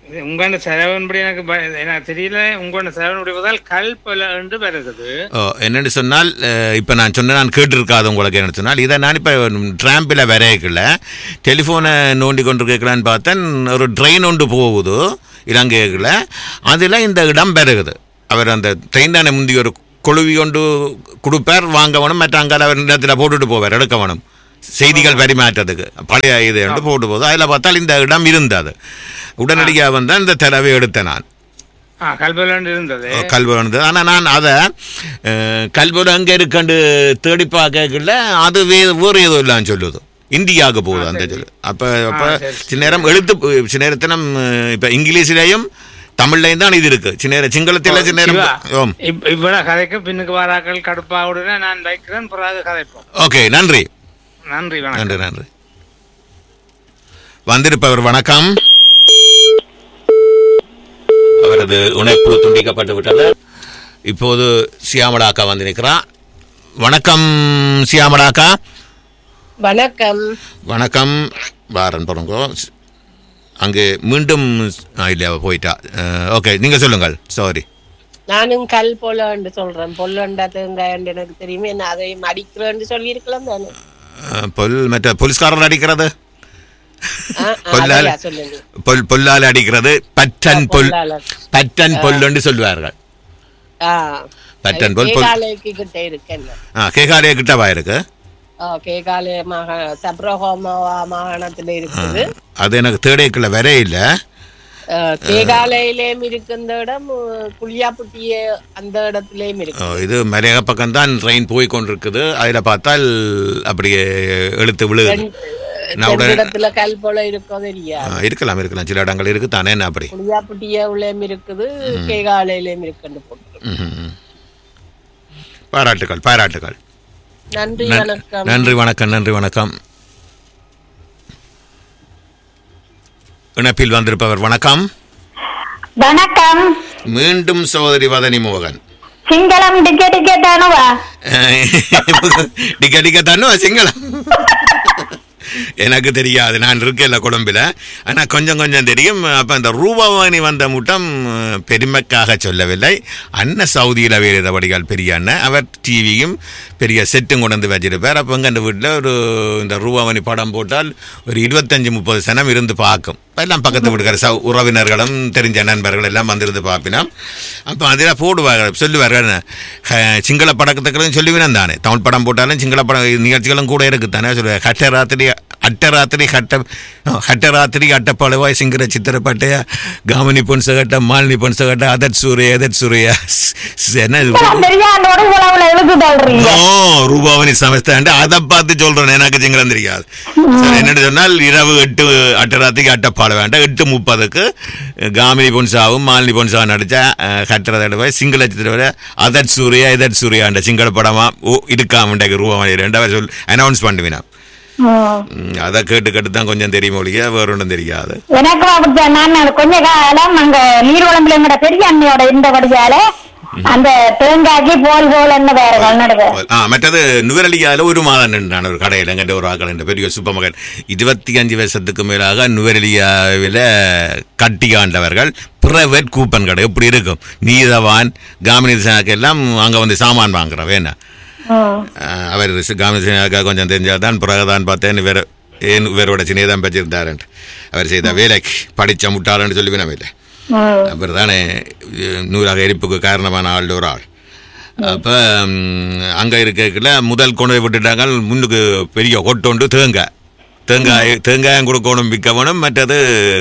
இது உங்களோட செலவின்படி எனக்கு ப- எனக்கு தெரியல உங்களோட செலவினுடைய பதில் கல் பல என்று வருகிறது ஓ, என்னன்னு சொன்னால் அஹ், இப்ப நான் சொன்ன நான் கேட்டிருக்காது உங்களுக்கு என்ன சொன்னால் இதை நான் இப்ப ட்ராம்பில் வரையக்கல டெலிஃபோனை நோண்டி கொண்டு கேட்கலான்னு பார்த்தேன் ஒரு ட்ரெயின் ஒன்று போகுது இலங்கையில் அதில் இந்த இடம் பெருகுது அவர் அந்த ட்ரெயின் தானே முந்தி ஒரு கொழுவி கொண்டு கொடுப்பார் வாங்கவனும் மற்ற அங்கால அவர் இடத்துல போட்டுட்டு போவார் எடுக்கவனும் செய்திகள் பரிமாற்றத்துக்கு பழைய இது என்று போட்டு போகுது அதில் பார்த்தால் இந்த இடம் இருந்தது உடனடியாக வந்தால் இந்த தெலவை எடுத்தேன் நான் ஆ கல்பலன் இருந்தது கல்வரம் இருந்தது ஆனால் நான் அதை கல்வரம் அங்கே இருக்கண்டு தேடி பார்க்கல அது வே வேறு ஏதோ இல்லான்னு சொல்லுது இந்தியாவுக்கு போகுது அந்த சொல்லு அப்போ அப்போ சரி, சில நேரம் எழுத்து சில நேரத்தினம் இப்போ இங்கிலீஷ்லேயும் தமிழ்லையும் தான் இது இருக்கு சில நேரம் சிங்களத்தில் சில நேரம் சிவா, ஓம் இப்- இவ்வளவு கதைக்கு பின்னுக்கு வாராக்கள் கடுப்பாவுடனே நான் வைக்கிறேன் பிறகு கதைப்போம் ஓகே நன்றி நன்றி வணக்கம் நன்றி நன்றி வந்திருப்பவர் வணக்கம் அவரது இணைப்பு துண்டிக்கப்பட்டு விட்டது இப்போது சியாமலாக்கா வந்து நிற்கிறான் வணக்கம் சியாமலாக்கா வணக்கம் வணக்கம் வாரன் பாருங்க அங்கே மீண்டும் ஆ, இல்லையா அவ போயிட்டா ஓகே நீங்கள் சொல்லுங்கள் சாரி நானும் கல் பொல்லண்டு சொல்றேன் பொல்லண்டா தேங்காய் எனக்கு தெரியுமே நான் அதையும் அடிக்கிறேன்னு சொல்லியிருக்கலாம் தானே பொல் மற்ற போலீஸ்காரர் அடிக்கிறது ஆ, ஆ, பொல்லால் அதையா சொல்லுங்க பொல் பொல்லால் அடிக்கிறது பற்றன் பொல் பொல்லால. பற்றன் பொல்லுன்னு சொல்லுவார்கள் ஆ பட்டன் போல் பொல் கேகாலைக்கு கிட்ட இருக்கேன் ஆ கேகாலே கிட்டவா இருக்கு ஆ கேகாலே மாகா சப்ரஹோமா மாகாணத்துல இருக்குது அது எனக்கு தேடைக்குள்ள வரே இல்ல ஆ, கேகாலையிலேயும் இருக்கு இந்த இடம் குளியாப்புட்டிய அந்த இடத்துலயும் ஓ, இருக்கு இது மலையக பக்கம் தான் ட்ரெயின் போய் கொண்டிருக்குது அதுல பார்த்தால் அப்படியே எழுத்து விழுகுது நான் ரெண்டு உடனே இடத்துல கல் போல இருக்கோ தெரியா ஆ, இருக்கலாம் இருக்கலாம் சில இடங்கள் இருக்கு தானே என்ன அப்படி குளியாப்புட்டிய உள்ளேயும் இருக்குது கேகாலையிலேயும் இருக்குன்னு போட்டு ம்ஹும், ம். பாராட்டுகள் பாராட்டுகள் நன்றி நன்- வணக்கம் நன்றி வணக்கம் நன்றி வணக்கம் இணைப்பில் வந்திருப்பவர் வணக்கம் வணக்கம் மீண்டும் சகோதரி வதனி மோகன் சிங்களம் டிக்கெட் டிக்கெட் அனுவா டிக்க டிக்க தண்ணுவா சிங்களம் எனக்கு தெரியாது நான் இருக்கேன்ல கொழும்பில் ஆனால் கொஞ்சம் கொஞ்சம் தெரியும் அப்போ இந்த ரூபாவாணி வந்த முட்டம் அஹ், பெருமைக்காக சொல்லவில்லை அண்ணன் சவுதியில் வேறுதபடிகள் பெரிய அண்ணன் அவர் டிவியும் பெரிய செட்டும் கொண்டு வந்து வச்சிருப்பார் அப்போ இங்கே அந்த வீட்டில் ஒரு இந்த ரூபாவணி படம் போட்டால் ஒரு இருபத்தஞ்சி முப்பது சனம் இருந்து பார்க்கும் இப்ப எல்லாம் பக்கத்து வீட்டுக்கார சௌ உறவினர்களும் தெரிஞ்ச நண்பர்கள் எல்லாம் வந்திருந்து பார்ப்பினோம் அப்போ அதில் போடுவார்கள் சொல்லுவார்கள் அஹ், சிங்கள படத்துக்களும் சொல்லுவினம் தானே தமிழ் படம் போட்டாலும் சிங்கள படம் நிகழ்ச்சிகளும் கூட இருக்கு தானே சொல்லுவாங்க ஹட்டராத்திரி அட்டராத்திரி ஹட்ட ஹட்டராத்திரி அட்டப்பளவாய் சிங்கர சித்திரப்பட்டைய காமினி பொன்சகட்ட மாலினி பொன்சகட்ட அதட் சூரிய எதட் சூரிய என்ன இது? தெரியாதோட உழவுல எழுதி தள்ளுறீங்க ஓ ரூபாவணி சமஸ்தாண்டு அதை பார்த்து சொல்றேன் எனக்கு சிங்களம் தெரியாது சரி, என்னன்னு சொன்னால் இரவு எட்டு அட்டராத்திரிக்கு அட்டப்பாட வேண்டாம் எட்டு முப்பதுக்கு காமினி பொன்சாவும் மாலினி பொன்சாவும் நடிச்ச கட்டுறதை சிங்கள சித்திர அதட் சூர்யா இதட் சூர்யாண்ட சிங்கள படமா ஓ இருக்காம ரூபாவணி ரெண்டாவது சொல் அனௌன்ஸ் பண்ணுவினா ம். அதை கேட்டு கேட்டு தான் கொஞ்சம் தெரியும் ஒழிய வேற ஒன்றும் தெரியாது எனக்கும் அப்படித்தான் நான் கொஞ்ச காலம் அங்க நீர்வளம்புல எங்கட பெரிய அண்ணியோட இருந்தபடியால அந்த தேங்காய்க்கு போல் போல் என்ன வேற நடுவு ஆ மற்றது நுவரெலியால ஒரு மாதம் நின்றான் ஒரு கடையில் எங்கிட்ட ஒரு ஆக்கள் என்ற பெரிய சூப்பர் மகன் இருபத்தி அஞ்சு வருஷத்துக்கு மேலாக நுவரெலியாவில் கட்டி ஆண்டவர்கள் பிரைவேட் கூப்பன் கடை எப்படி இருக்கும் நீதவான் காமினி எல்லாம் அங்கே வந்து சாமான் வாங்குறோம் வேணா ம். அஹ் அவர் காமினிசாக்கா கொஞ்சம் தெரிஞ்சாதான் பிறகுதான் பார்த்தேன் இவர் ஏன் இவரோட சின்னதான் பச்சிருந்தாருன்ட்டு அவர் செய்த வேலைக்கு படித்த முட்டாளன்னு சொல்லி இல்லை ம். அவர் தானே நூறாக எரிப்புக்கு காரணமான ஆள் ஒரு ஆள் அப்போ அங்கே இருக்கல முதல் கொண்டு போய் விட்டுட்டாங்க முன்னுக்கு பெரிய கொட்டோண்டு தேங்காய் தேங்காய் தேங்காயம் கொடுக்கணும் விற்கணும் மற்றது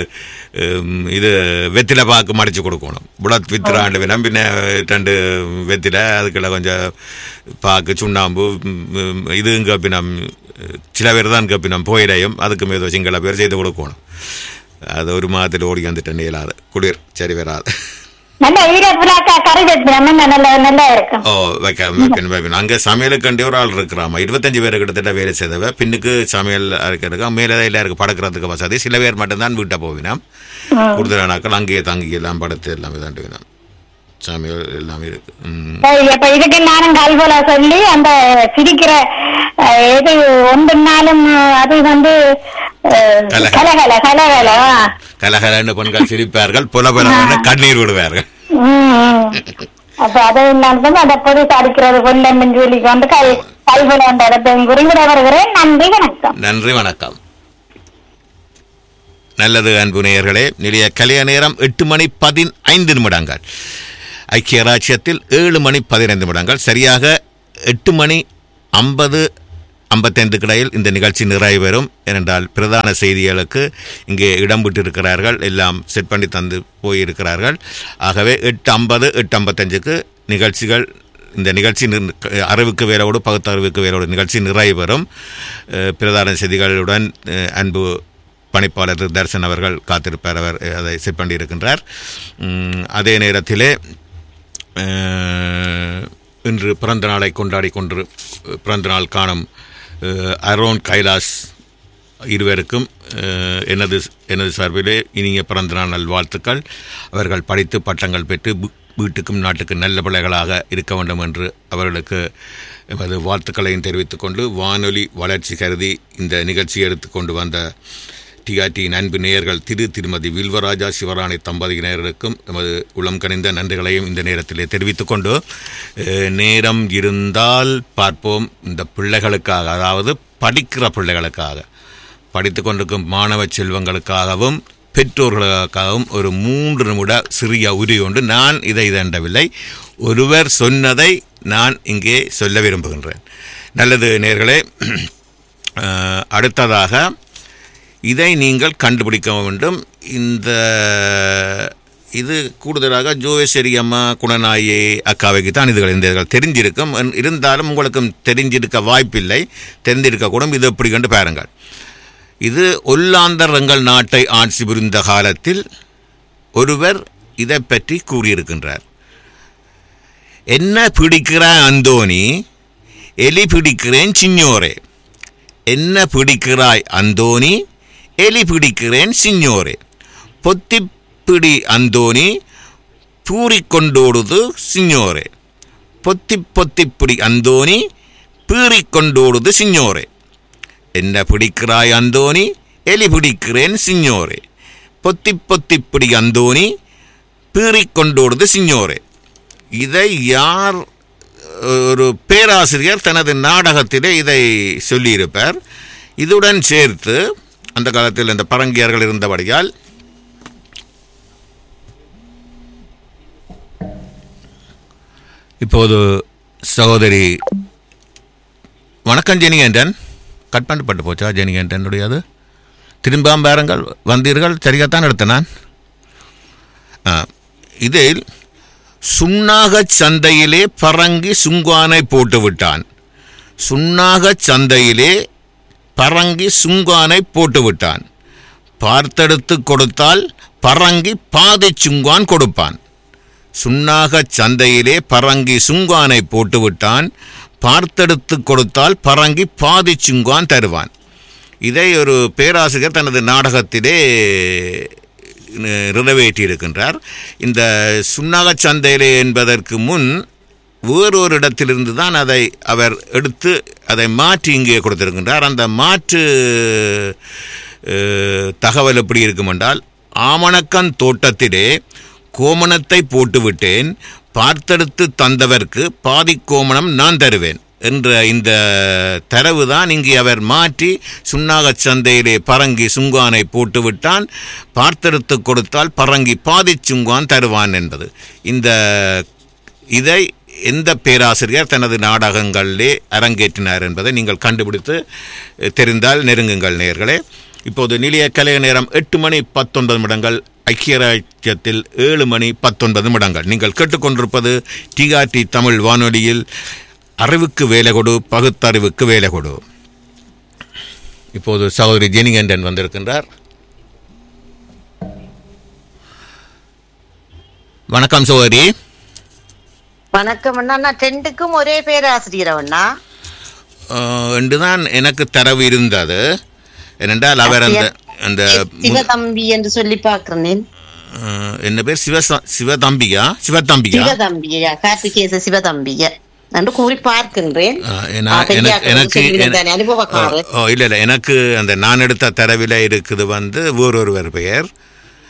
உம், இது வெத்தில பாக்கு மடிச்சு கொடுக்கணும் புலத் வித்துறாண்டு வேணும் பின்ன ரெண்டு வெத்தில அதுக்குள்ள கொஞ்சம் பாக்கு சுண்ணாம்பு உம், இதுவும் கப்பினம் சில பேர் தான் கப்பினம் போயிடையும் அதுக்கு ஏதோ சிங்கள பேர் செய்து கொடுக்கணும் அது ஒரு மாதத்தில் ஓடி வந்துட்டேன் இயலாது குளிர் சரி வராது நல்ல ஈரப்புலாக்கா கறி வைப்பேன் நல்ல நல்லா இருக்கும் ஓ வைக்க வைக்கணும் வைக்கணும் அங்கே சமையலுக்கு கண்டி ஒரு ஆள் இருக்கிறாமா இருபத்தஞ்சு பேர் கிட்டத்தட்ட வேலை செய்தவ பின்னுக்கு சமையல் இருக்கிறதுக்கு மேலே எல்லாருக்கும் படுக்கிறதுக்கு வசதி சில பேர் மட்டும்தான் வீட்டை போவினோம் கூடுதலான நாட்கள் அங்கேயே தங்கி எல்லாம் படுத்து எல்லாமே தாண்டுவினோம் சமையல் எல்லாமே இருக்கு ம். சரி, அப்ப இதுக்கு நானும் கல்போல சொல்லி அந்த சிரிக்கிற அஹ், இது ஒன்றுனாலும் அது வந்து அஹ், கலகல. கலகல கலகல ஆ. கலகலன்னு பெண்கள் சிரிப்பார்கள் புல புல கண்ணீர் விடுவார்கள் ம், ம். அப்ப அதை நான் அதை பொடிசு அடிக்கிறது கொல்லம் சொல்லி கொண்டு கை கைவிட அந்த இடத்தை குறிவிட வருகிறேன் நன்றி வணக்கம் நன்றி வணக்கம் நல்லது அன்பு நேயர்களே நிலைய கலைய நேரம் எட்டு மணி பதினைந்து நிமிடங்கள் ஐக்கிய ராஜ்யத்தில் ஏழு மணி பதினைந்து நிமிடங்கள் சரியாக எட்டு மணி ஐம்பது ஐம்பத்தைந்து இடையில் இந்த நிகழ்ச்சி நிறைவேறும் ஏனென்றால் பிரதான செய்திகளுக்கு இங்கே இடம் விட்டிருக்கிறார்கள் எல்லாம் செட் பண்ணி தந்து போயிருக்கிறார்கள் ஆகவே எட்டு ஐம்பது எட்டு ஐம்பத்தஞ்சுக்கு நிகழ்ச்சிகள் இந்த நிகழ்ச்சி நிர்- அறிவுக்கு வேலோடு பகுத்தறிவுக்கு வேலோடு நிகழ்ச்சி நிறைவேறும் அஹ், பிரதான செய்திகளுடன் அஹ், அன்பு பணிப்பாளர் திரு தர்சன் அவர்கள் காத்திருப்பார் அவர் அதை செட் பண்ணியிருக்கின்றார் உம், அதே நேரத்திலே அஹ், இன்று பிறந்த நாளை கொண்டாடி கொண்டு பிறந்த நாள் காணும் அஹ், அரோன் கைலாஸ் இருவருக்கும் அஹ், எனது எனது சார்பிலே இனிய பிறந்த நாள் நல்வாழ்த்துக்கள் அவர்கள் படித்து பட்டங்கள் பெற்று வீ- வீட்டுக்கும் நாட்டுக்கும் நல்ல பிள்ளைகளாக இருக்க வேண்டும் என்று அவர்களுக்கு எமது வாழ்த்துக்களையும் தெரிவித்துக் கொண்டு வானொலி வளர்ச்சி கருதி இந்த நிகழ்ச்சியை எடுத்துக்கொண்டு வந்த டிஆர்டியின் அன்பு நேயர்கள் திரு திருமதி வில்வராஜா சிவராணி தம்பதியினருக்கும் எமது உளம் கனிந்த நன்றிகளையும் இந்த நேரத்திலே தெரிவித்துக் கொண்டு அஹ், நேரம் இருந்தால் பார்ப்போம் இந்த பிள்ளைகளுக்காக அதாவது படிக்கிற பிள்ளைகளுக்காக படித்து கொண்டிருக்கும் மாணவ செல்வங்களுக்காகவும் பெற்றோர்களுக்காகவும் ஒரு மூன்று நிமிட சிறிய உரி கொண்டு நான் இதை இதண்டவில்லை ஒருவர் சொன்னதை நான் இங்கே சொல்ல விரும்புகின்றேன் நல்லது நேர்களே அடுத்ததாக இதை நீங்கள் கண்டுபிடிக்க வேண்டும் இந்த இது கூடுதலாக ஜோகேஸ்வரி அம்மா குணநாயி அக்காவைக்கு தான் இதுகள் இந்த இதுகள் தெரிஞ்சிருக்கும் என்- இருந்தாலும் உங்களுக்கும் தெரிஞ்சிருக்க வாய்ப்பில்லை தெரிந்திருக்கக்கூடும் இது எப்படி கண்டு பாருங்கள் இது ஒல்லாந்தர் எங்கள் நாட்டை ஆட்சி புரிந்த காலத்தில் ஒருவர் இதை பற்றி கூறியிருக்கின்றார் என்ன பிடிக்கிற அந்தோணி எலி பிடிக்கிறேன் சின்னோரே என்ன பிடிக்கிறாய் அந்தோணி எலி பிடிக்கிறேன் சின்னோரே பொத்திப்பிடி அந்தோணி பூரிக்கொண்டோடுது சின்னோரே பொத்தி பொத்திப்பிடி அந்தோணி பீறிக்கொண்டோடுது சின்னோரே என்ன பிடிக்கிறாய் அந்தோணி எலி பிடிக்கிறேன் சின்னோரே பொத்தி பொத்திப்பிடி அந்தோணி பீறிக்கொண்டோடுது சின்னோரே இதை யார் ஒரு பேராசிரியர் தனது நாடகத்திலே இதை சொல்லியிருப்பார் இதுடன் சேர்த்து அந்த காலத்தில் இந்த பரங்கியர்கள் இருந்தபடியால் இப்போது சகோதரி வணக்கம் ஜெனிகேண்டன் கட் பண்ணப்பட்டு போச்சா ஜெனிகேண்டனுடையது திரும்பாம் பாருங்கள் வந்தீர்கள் சரியாத்தான் எடுத்தேன் நான் ஆ, இதில் சுண்ணாகச் சந்தையிலே பரங்கி சுங்கானை போட்டு விட்டான் சுண்ணாகச் சந்தையிலே பரங்கி சுங்கானை போட்டு விட்டான் பார்த்தெடுத்து கொடுத்தால் பரங்கி பாதை சுங்கான் கொடுப்பான் சுண்ணாகச் சந்தையிலே பரங்கி சுங்கானை போட்டு விட்டான் பார்த்தெடுத்து கொடுத்தால் பரங்கி பாதி சுங்கான் தருவான் இதை ஒரு பேராசிரியர் தனது நாடகத்திலே நிறைவேற்றி இருக்கின்றார் இந்த சுண்ணாகச் சந்தையிலே என்பதற்கு முன் வேறொரு இடத்திலிருந்து தான் அதை அவர் எடுத்து அதை மாற்றி இங்கே கொடுத்திருக்கின்றார் அந்த மாற்று அஹ், தகவல் எப்படி இருக்கும் என்றால் ஆமணக்கன் தோட்டத்திலே கோமணத்தை போட்டுவிட்டேன் பார்த்தெடுத்து தந்தவர்க்கு பாதி கோமணம் நான் தருவேன் என்ற இந்த தரவு தான் இங்கே அவர் மாற்றி சுண்ணாகச் சந்தையிலே பரங்கி சுங்கானை போட்டுவிட்டான் பார்த்தெடுத்து கொடுத்தால் பரங்கி பாதி சுங்கான் தருவான் என்பது இந்த இதை எந்த பேராசிரியர் தனது நாடகங்களிலே அரங்கேற்றினார் என்பதை நீங்கள் கண்டுபிடித்து அஹ், தெரிந்தால் நெருங்குங்கள் நேயர்களே இப்போது நிலைய கலைய நேரம் எட்டு மணி பத்தொன்பது நிமிடங்கள் ஐக்கிய ராஜ்யத்தில் ஏழு மணி பத்தொன்பது நிமிடங்கள் நீங்கள் கேட்டுக்கொண்டிருப்பது டிஆர்டி தமிழ் வானொலியில் அறிவுக்கு வேலை கொடு பகுத்தறிவுக்கு வேலை கொடு இப்போது சகோதரி ஜெனிகண்டன் வந்திருக்கின்றார் வணக்கம் சகோதரி வணக்கம் அண்ணா நான் ரெண்டுக்கும் ஒரே பேராசிரியர் அண்ணா அஹ், என்றுதான் எனக்கு தரவு இருந்தது ஏனென்றால் அவர் அந்த அந்த மு- சிவதம்பி என்று சொல்லி பாக்குறேன் அஹ், என்ன பேர் சிவ சிவதம்பியா சிவதம்பியா சிவதம்பியா கார்த்திகேச சிவதம்பிய என்று கூறி பார்க்கின்றேன் அஹ், ஏன்னா ஆ, பெரிய எனக்கு எனக்கு சொல்லிவிடும் தானே, அனுபவக்காரர். ஓ, ஓ, இல்ல இல்ல எனக்கு அந்த நான் எடுத்த தரவில இருக்குது வந்து வேறொருவர் பெயர்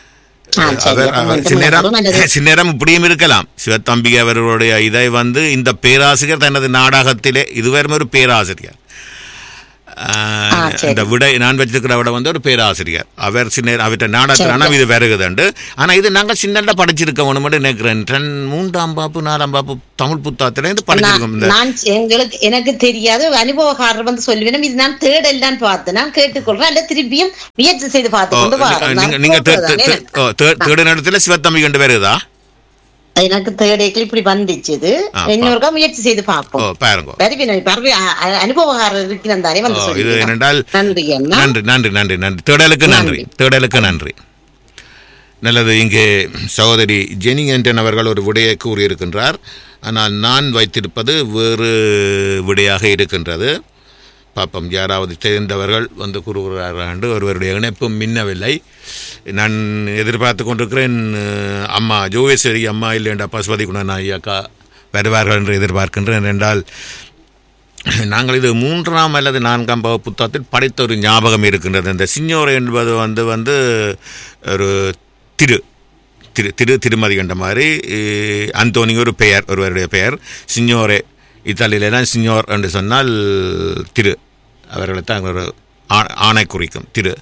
ஆ, சரி. அவர் அப்ப அவர் வந்து சின்னேரம் நல்லது. சின்னேரம் இப்படியும் இருக்கலாம் சிவத்தம்பிகை அவர்களுடைய இதை வந்து இந்த பேராசிரியர் தனது நாடகத்திலே இதுவரை ஒரு பேராசிரியர் ஆஹ், ஆ, சரி. இந்த விடை நான் வச்சிருக்கிற விட வந்து ஒரு பேராசிரியர் அவர் சின்ன அவர்கிட்ட நாடகத்தில் சரி. ஆனால் இது வருகுதுண்டு ஆனால் இது நாங்கள் சின்னல படிச்சிருக்க வேணும்னு நினைக்கிறேன் ரெண்டு மூன்றாம் பாப்பு நாலாம் பாப்பு தமிழ் புத்தகத்திலேருந்து படிச்சிருக்கோம் இந்த நான் எங்களுக்கு எனக்கு தெரியாது அனுபவக்காரர் வந்து சொல்லுவேன் இது நான் தேடல் பார்த்தேன் நான் கேட்டுக்கொள்றேன் அல்ல திருப்பியும் முயற்சி செய்து பார்த்து ஓ, கொண்டு வரேன் நீங்க நான் நீங்க தே- போடுறதானே தே- எனக்கு. ஓ, தே- தேடு நேரத்தில் சிவத்தம்பி கண்டு வருதா எனக்கு தேடைகள் இப்படி வந்துச்சுது ஆ, இன்னொருக்கா முயற்சி செய்து ஓ பார்ப்போம் பாருங்க பரவி பரவி அனுபவக்காரர் இருக்கிறான் தானே வந்து ஓ, இது சொல்லி என்னென்றால் நன்றி அண்ணா நன்றி நன்றி நன்றி நன்றி தேடலுக்கு நன்றி நன்றி. தேடலுக்கு நன்றி நல்லது இங்கே சகோதரி ஜெனி ஆண்டன் அவர்கள் ஒரு விடையை கூறியிருக்கின்றார் ஆனால் நான் வைத்திருப்பது வேறு விடையாக இருக்கின்றது பாப்பம் யாராவது தெரிந்தவர்கள் வந்து கூறுகிறார்கள் என்று ஒருவருடைய இணைப்பும் மின்னவில்லை நான் எதிர்பார்த்து கொண்டிருக்கிறேன் அஹ், அம்மா ஜோகேஸ்வரி அம்மா இல்லைண்டா பசுபதி குணநாயகி அக்கா வருவார்கள் என்று எதிர்பார்க்கின்றேன் என்றால் நாங்கள் இது மூன்றாம் அல்லது நான்காம் பகுப்பு புத்தகத்தில் படித்த ஒரு ஞாபகம் இருக்கின்றது இந்த சிஞ்சோரை என்பது வந்து வந்து ஒரு திரு திரு திரு திருமதி கண்ட மாதிரி அஹ், அந்தோனி ஒரு பெயர் ஒருவருடைய பெயர் சிஞ்சோரே இத்தாலியிலாம் சிஞ்சோர் என்று சொன்னால் திரு அவர்களை தான் ஒரு ஆ- ஆணை குறிக்கும் திரு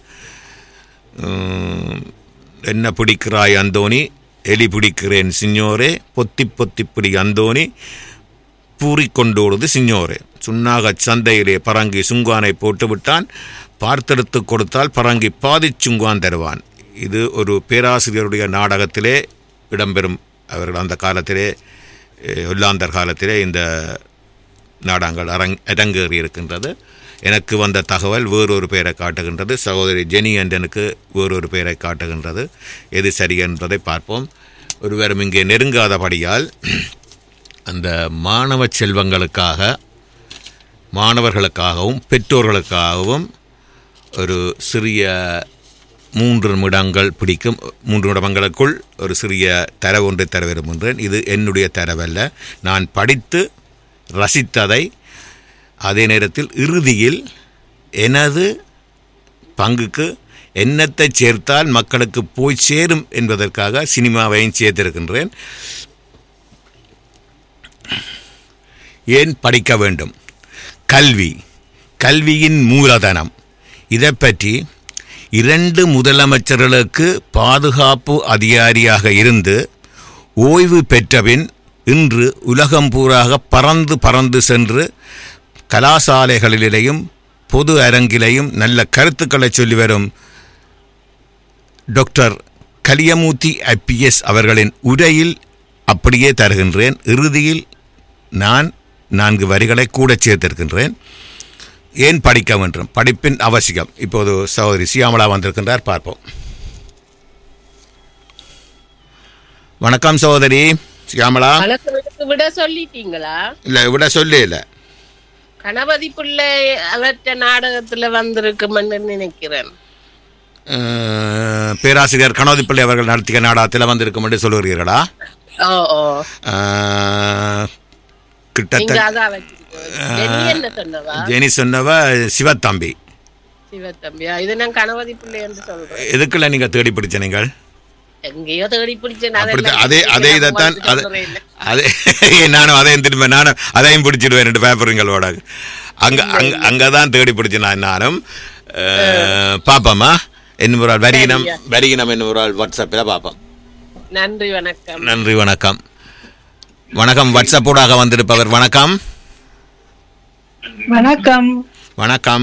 உம், என்ன பிடிக்கிறாய் அந்தோனி எலி பிடிக்கிறேன் சிஞ்சோரே பொத்தி பொத்தி பிடி அந்தோனி பூரிக்கொண்டோடுது சிஞ்சோரே சுண்ணாகச் சந்தையிலே பரங்கி சுங்கானை போட்டு விட்டான் பார்த்தெடுத்து கொடுத்தால் பரங்கி பாதிச் சுங்கான் தருவான் இது ஒரு பேராசிரியருடைய நாடகத்திலே இடம்பெறும் அவர்கள் அந்த காலத்திலே அஹ், ஒல்லாந்தர் காலத்திலே இந்த நாடகங்கள் அரங் அரங்கேறி இருக்கின்றது எனக்கு வந்த தகவல் வேறொரு பெயரை காட்டுகின்றது சகோதரி ஜெனி ஆண்டனுக்கு வேறொரு பெயரை காட்டுகின்றது எது சரி என்பதை பார்ப்போம் ஒருவரும் இங்கே நெருங்காதபடியால் அந்த மாணவ செல்வங்களுக்காக மாணவர்களுக்காகவும் பெற்றோர்களுக்காகவும் ஒரு சிறிய மூன்று நிமிடங்கள் பிடிக்கும் மூன்று நிமிடங்களுக்குள் ஒரு சிறிய தரவு ஒன்றை தர விரும்புகின்றேன் இது என்னுடைய தரவல்ல நான் படித்து ரசித்ததை அதே நேரத்தில் இறுதியில் எனது பங்குக்கு எண்ணத்தை சேர்த்தால் மக்களுக்கு போய் சேரும் என்பதற்காக சினிமாவையும் சேர்த்திருக்கின்றேன் ஏன் படிக்க வேண்டும் கல்வி கல்வியின் மூலதனம் இதை பற்றி இரண்டு முதலமைச்சர்களுக்கு பாதுகாப்பு அதிகாரியாக இருந்து ஓய்வு பெற்றபின் இன்று உலகம் பூராக பறந்து பறந்து சென்று கலாசாலைகளிலேயும் பொது அரங்கிலேயும் நல்ல கருத்துக்களை சொல்லி வரும் டாக்டர் கலியமூர்த்தி ஐபிஎஸ் அவர்களின் உரையில் அப்படியே தருகின்றேன் இறுதியில் நான் நான்கு வரிகளை கூட சேர்த்திருக்கின்றேன் ஏன் படிக்க வேண்டும் படிப்பின் அவசியம் இப்போது சகோதரி சியாமலா வந்திருக்கின்றார் பார்ப்போம் வணக்கம் சகோதரி சியாமலா வழக்கு விட சொல்லிட்டீங்களா இல்லை விட சொல்லி இல்லை கணபதி பிள்ளை அவற்ற நாடகத்துல வந்திருக்குமென்னு நினைக்கிறேன் அஹ், பேராசிரியர் கணோதி பிள்ளை அவர்கள் நடத்திய நாடகத்தில் வந்திருக்கும் என்று சொல்லுகிறீர்களா ஓ ஓ அஹ், நீங்க கிட்டத்தட்ட அதான் வச்சிருக்கீங்க ஜெனி என்ன சொன்னவா ஜெனி சொன்னவ சிவத்தம்பி சிவத்தம்பியா இது நான் கணபதி பிள்ளை என்று சொல்றேன் எதுக்குள்ள நீங்க தேடி பிடிச்ச நீங்கள் எங்கேயோ தேடி பிடிச்சேன் அப்படித்தான் அதெல்லாம் அதே அதே நான் இதைத்தான் உங்களுக்கு அது சொல்றேன் இல்ல. அதே நானும் அதையும் திரும்ப நானும் அதையும் பிடிச்சிடுவேன் ரெண்டு பேப்பருங்களோட அங்க அங்க அங்கதான் தேடி பிடிச்ச நான் நானும் அஹ், பாப்போமா என்ன ஒரு ஆள் வரிகினம் சரியா. வரிகினம் என்ன ஒரு ஆள் வாட்ஸ்அப்பில் பார்ப்போம் நன்றி வணக்கம் நன்றி வணக்கம் வணக்கம் வாட்ஸ்அப்போடாக வந்திருப்பவர் வணக்கம் வணக்கம் வணக்கம்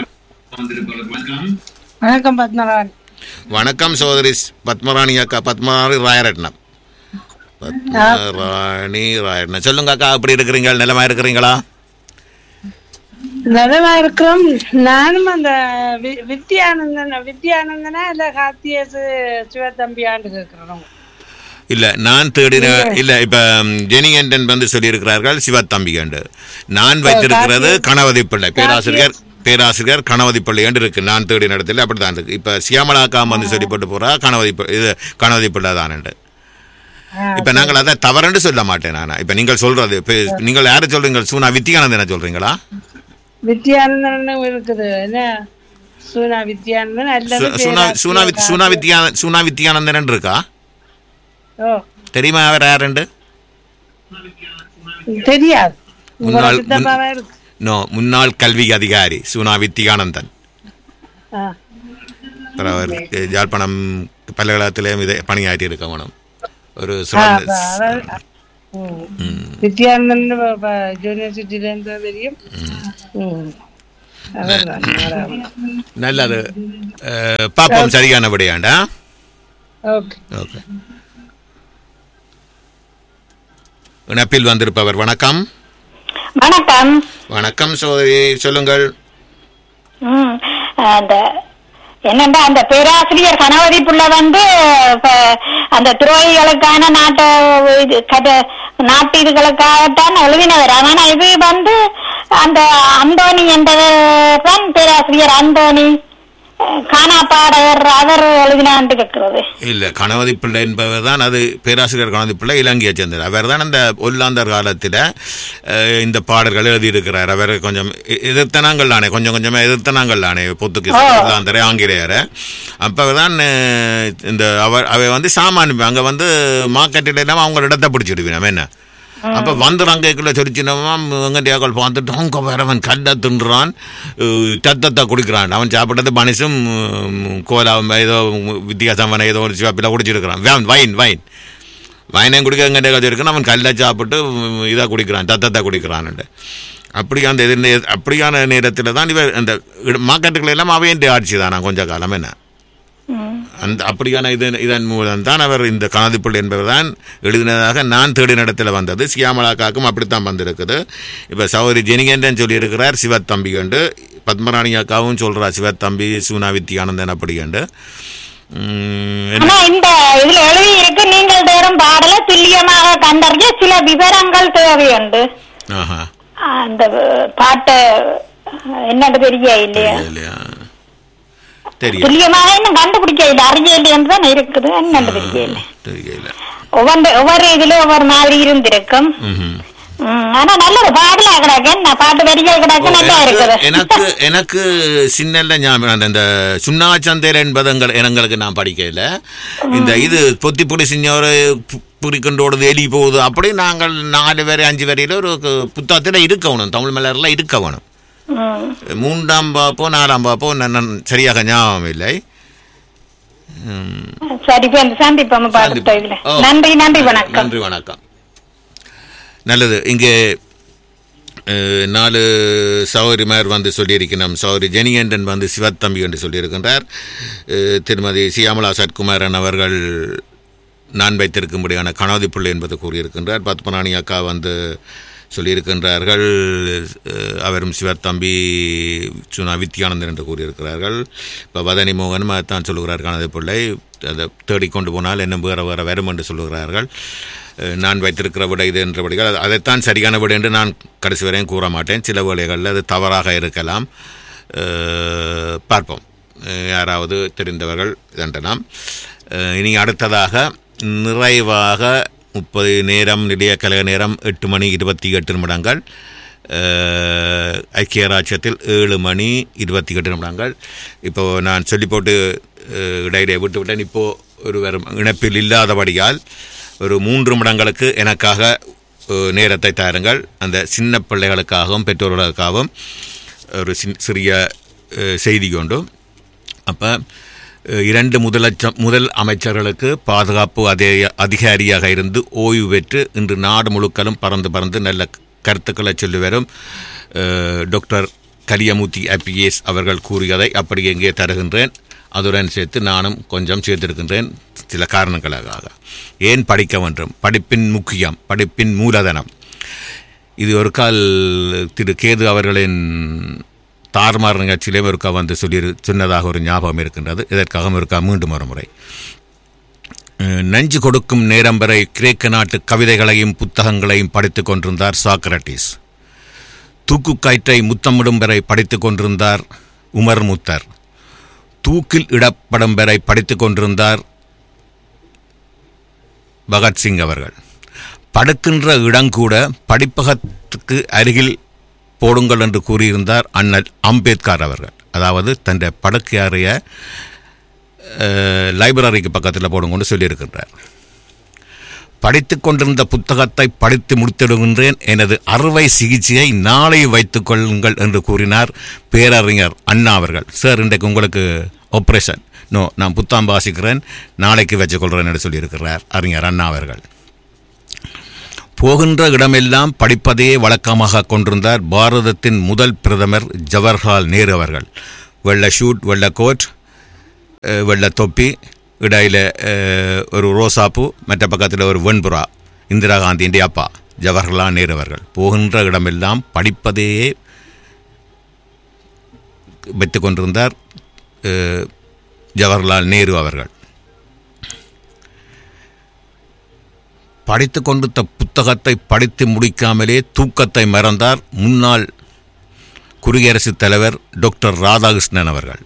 வணக்கம் பத்மராணி வணக்கம் சோதரி பத்மராணி அக்கா பத்மராணி ராயரட்னம் பத்மராணி ராயரட்னம் சொல்லுங்க அக்கா எப்படி இருக்கிறீங்க நிலமா இருக்கிறீங்களா நலமா இருக்கிறோம் நானும் அந்த வி- வித்யானந்தன் வித்யானந்தனா இல்ல கார்த்தியேசு சிவத்தம்பியாண்டு கேட்கிறோம் இல்ல நான் தேடின இல்ல இப்ப ம், ஜெனி ஆண்டன் வந்து சொல்லியிருக்கிறார்கள் சிவத்தம்பி கண்டு நான் வைத்திருக்கிறது கணவதி பிள்ளை பேராசிரியர் பேராசிரியர் கணவதி பிள்ளை என்று இருக்கு நான் தேடின இடத்துல அப்படித்தான் இருக்கு இப்ப சியாமலா அக்கா வந்து சொல்லி போட்டு போறா கணவதி பி- இது கணவதி பிள்ளை தான் இப்ப நாங்கள் அதை தவறுன்னு சொல்ல மாட்டேன் நானா இப்ப நீங்கள் சொல்றது இப்ப நீங்கள் யாரை சொல்றீங்க சூனா வித்தியானந்தன சொல்றீங்களா வித்யானந்தன் இருக்குது என்ன சூனா வித்யானந்தன் அல்லது சு- சுனா சுனா வித்- சுனா பேராசிரியர் வித்யா சுனா வித்யானந்தன் இருக்கா ஓ தெரியுமா அவர் யாருண்டு தெரியாது உங்களோட முன்னாள் சித்தப்பாவா இருக்கு நோ முன்னாள் கல்வி அதிகாரி சுனா வித்யானந்தன் ஆ. அப்புறம் அவர் யாழ்ப்பாணம் பல்கலைக்கழகத்திலேயும் இதை பணியாற்றி இருக்கணும் ஒரு ஆ, சிறந்த அப்ப அவர், ம். வித்யானந்தன் யூனிவர்சிட்டியில இருந்து தெரியும் ம். அவர்தான், அவர்தான். நல்லது அஹ், பாப்போம் சரியான விடையாண்டா ஓகே ஓகே இணைப்பில் வந்திருப்பவர் வணக்கம் வணக்கம் வணக்கம் சோதரி சொல்லுங்கள் ம், அந்த என்னண்டா அந்த பேராசிரியர் கணவதி புள்ள வந்து இப்ப அந்த துரோகிகளுக்கான நாட்டு இது கத நாட்டு இதுகளுக்காகத்தான் எழுதினவர் ஆனா இது வந்து அந்த அந்தோணி என்றவர் தான் பேராசிரியர் அந்தோணி அஹ், காணாப்பாடகர் அவர் எழுதினான்னு கேட்கிறது இல்ல கணபதி பிள்ளை என்பவர் தான் அது பேராசிரியர் கணபதி பிள்ளை இலங்கையை சேர்ந்தவர் அவர் தான் அந்த ஒல்லாந்தர் காலத்தில் இந்த பாடல்கள் எழுதியிருக்கிறார் அவர் கொஞ்சம் எ- எதிர்த்தனாங்கள் தானே கொஞ்சம் கொஞ்சமாக எதிர்த்தனாங்கள் தானே பொத்துக்கு ஒல்லாந்தரை ஆங்கிலேயரை அப்போ தான் அஹ், இந்த அவர் அவை வந்து சாமான் அங்கே வந்து மார்க்கெட்டில் இல்லாமல் அவங்க இடத்தை பிடிச்சிடுவினோம் என்ன அப்போ வந்துறாங்கக்குள்ள சொரிச்சினவா வெங்கண்டியாக்கள் பார்த்துட்டு அவங்க வரவன் கல்லை தின்றான் அஹ், தத்தத்தை குடிக்கிறான் அவன் சாப்பிட்டது மனுஷன் கோலாவும் ஏதோ வித்தியாசமான ஏதோ ஒரு சிவப்பில் குடிச்சிருக்கிறான் வேன் வைன் வைன் வைனையும் குடிக்க வெங்கண்டியாக்கள் சொல்லியிருக்கான் அவன் கல்லை சாப்பிட்டு இதாக குடிக்கிறான் தத்தத்தை குடிக்கிறான்ட்டு அப்படி அந்த இது அப்படியான நேரத்தில் தான் இவர் அந்த மார்க்கெட்டுகள் எல்லாம் அவையன் ஆட்சி தானா கொஞ்ச காலம் என்ன அந்த அப்படியான இது இதன் மூலம் தான் அவர் இந்த கணதிப்புள் என்பவர் தான் எழுதினதாக நான் தேடின இடத்துல வந்தது சியாமலாக்காக்கும் அப்படித்தான் வந்திருக்குது இப்போ சௌரி ஜெனிகேந்தன் சொல்லியிருக்கிறார் சிவத்தம்பி கண்டு பத்மராணி அக்காவும் சொல்றா சிவத்தம்பி சூனா வித்தியானந்தன் அப்படி கண்டு உம், என்ன- ஆனா இந்த இதுல எழுதி இருக்கு நீங்கள் தேரும் பாடல துல்லியமாக கண்டறிய சில விவரங்கள் தேவையுண்டு ஆஹா அந்த பாட்டை என்னன்னு தெரிய இல்லையா இல்லையா தெரியும் துல்லியமாக இன்னும் கண்டுபிடிக்க இல்லை அறிய இல்லைன்னு தான் இருக்குது என்னன்னு தெரிய இல்லை தெரியல ஒவ்வொரு ஒவ்வொரு இதுல ஒவ்வொரு மாதிரி இருந்திருக்கும் ம்ஹும். ம், ஆனா நல்ல ஒரு பாடலா கிடக்கு என்ன பாட்டு வரிகள் கிடக்கு நல்லா இருக்குது எனக்கு எனக்கு சின்னல்ல ஞாபகம் அந்த- இந்த சுண்ணாச்சந்தேர் என்பதங்கள் இனங்களுக்கு நான் படிக்கல இந்த இது பொத்தி பொடி சிஞ்சோரு புரிக்கண்டோடுது எலி போகுது அப்படி நாங்கள் நாலு பேர் அஞ்சு வரையில ஒரு கு- புத்தகத்தில் இருக்கணும் தமிழ் மலர்ல இருக்கணும் ம். மூன்றாம் பாப்போ நாலாம் பாப்போ நான் நான் சரியாக ஞாபகம் இல்லை ம், சரி இப்ப இந்த சந்திப்போம் பாட்டு இதுல ஓ. நன்றி நன்றி வணக்கம் நன்றி வணக்கம் நல்லது இங்கே அஹ், நாலு சௌரிமார் வந்து சொல்லியிருக்கிறோம் சௌரி ஜெனிகண்டன் வந்து சிவத்தம்பி என்று சொல்லியிருக்கின்றார் அஹ், திருமதி சியாமலா சத்குமாரன் அவர்கள் நான் வைத்திருக்கும்படியான கணாதி பிள்ளை என்பது கூறியிருக்கின்றார் பத்மநாணி அக்கா வந்து சொல்லியிருக்கின்றார்கள் அஹ், அவரும் சிவத்தம்பி சுனா வித்யானந்தன் என்று கூறியிருக்கிறார்கள் இப்போ வதனி மோகனும் அதைத்தான் சொல்லுகிறார் கணதி பிள்ளை அதை தேடிக்கொண்டு போனால் இன்னும் வேறு வேறு வரும் என்று சொல்லுகிறார்கள் அஹ், நான் வைத்திருக்கிற விடை இது என்றபடிகள் அது- அதைத்தான் சரியான விடை என்று நான் கடைசி வரையும் கூற மாட்டேன் சில வேளைகளில் அது தவறாக இருக்கலாம் அஹ், பார்ப்போம் அஹ், யாராவது தெரிந்தவர்கள் இதன்றலாம் அஹ், இனி அடுத்ததாக நிறைவாக முப்பது நேரம் நிலைய கழக நேரம் எட்டு மணி இருபத்தி எட்டு நிமிடங்கள் அஹ், ஐக்கிய ராஜ்யத்தில் ஏழு மணி இருபத்தி எட்டு நிமிடங்கள் இப்போ நான் சொல்லி போட்டு அஹ், இடையிலே விட்டு விட்டேன் இப்போ ஒரு வெறும் இணைப்பில் இல்லாதபடியால் ஒரு மூன்று நிமிடங்களுக்கு எனக்காக அஹ், நேரத்தை தாருங்கள் அந்த சின்ன பிள்ளைகளுக்காகவும் பெற்றோர்களுக்காகவும் ஒரு சின் சிறிய அஹ், செய்தி கொண்டு அப்போ இரண்டு முதலச்ச முதல் அமைச்சர்களுக்கு பாதுகாப்பு அதே அதிகாரியாக இருந்து ஓய்வு பெற்று இன்று நாடு முழுக்களும் பறந்து பறந்து நல்ல கருத்துக்களை சொல்லி வரும் அஹ், டாக்டர் கலியமூர்த்தி ஐபிஎஸ் அவர்கள் கூறியதை அப்படி எங்கே தருகின்றேன் அதுடன் சேர்த்து நானும் கொஞ்சம் சேர்த்திருக்கின்றேன் சில காரணங்களுக்காக ஏன் படிக்க வேண்டும் படிப்பின் முக்கியம் படிப்பின் மூலதனம் இது ஒரு கால் திரு கேது அவர்களின் தார்மார் நிகழ்ச்சியிலே ஒருக்கா வந்து சொல்லி சொன்னதாக ஒரு ஞாபகம் இருக்கின்றது இதற்காக ஒருக்கா மீண்டும் ஒரு முறை அஹ், நஞ்சு கொடுக்கும் நேரம் வரை கிரேக்க நாட்டு கவிதைகளையும் புத்தகங்களையும் படித்துக் கொண்டிருந்தார் சாக்ரட்டிஸ் தூக்கு கயிற்றை முத்தமிடும் வரை படித்துக் கொண்டிருந்தார் உமர் முத்தர் தூக்கில் இடப்படும் வரை படித்துக் கொண்டிருந்தார் பகத்சிங் அவர்கள் படுக்கின்ற இடங்கூட படிப்பகத்துக்கு அருகில் போடுங்கள் என்று கூறியிருந்தார் அண்ணல் அம்பேத்கர் அவர்கள் அதாவது தன் படுக்கையாறைய அஹ், லைப்ரரிக்கு பக்கத்தில் போடுங்கன்னு சொல்லியிருக்கின்றார் படித்து கொண்டிருந்த புத்தகத்தை படித்து முடித்திடுகின்றேன் எனது அறுவை சிகிச்சையை நாளை வைத்துக் கொள்ளுங்கள் என்று கூறினார் பேரறிஞர் அண்ணா அவர்கள் சார் இன்றைக்கு உங்களுக்கு ஆப்ரேஷன் நோ நான் புத்தாம் வாசிக்கிறேன் நாளைக்கு வச்சுக்கொள்கிறேன் என்று சொல்லியிருக்கிறார் அறிஞர் அண்ணா அவர்கள் போகின்ற இடமெல்லாம் படிப்பதையே வழக்கமாக கொண்டிருந்தார் பாரதத்தின் முதல் பிரதமர் ஜவஹர்லால் நேரு அவர்கள் வெள்ளை ஷூட் வெள்ளை கோட் அஹ், வெள்ளை தொப்பி இடையில் ஒரு ரோசாப்பூ மற்ற பக்கத்தில் ஒரு வெண்புறா இந்திரா காந்தியின் அப்பா ஜவஹர்லால் நேரு அவர்கள் போகின்ற இடமெல்லாம் படிப்பதையே வைத்துக் கொண்டிருந்தார் அஹ், ஜவஹர்லால் நேரு அவர்கள் படித்து கொண்டிருந்த புத்தகத்தை படித்து முடிக்காமலே தூக்கத்தை மறந்தார் முன்னாள் குடியரசுத் தலைவர் டாக்டர் ராதாகிருஷ்ணன் அவர்கள்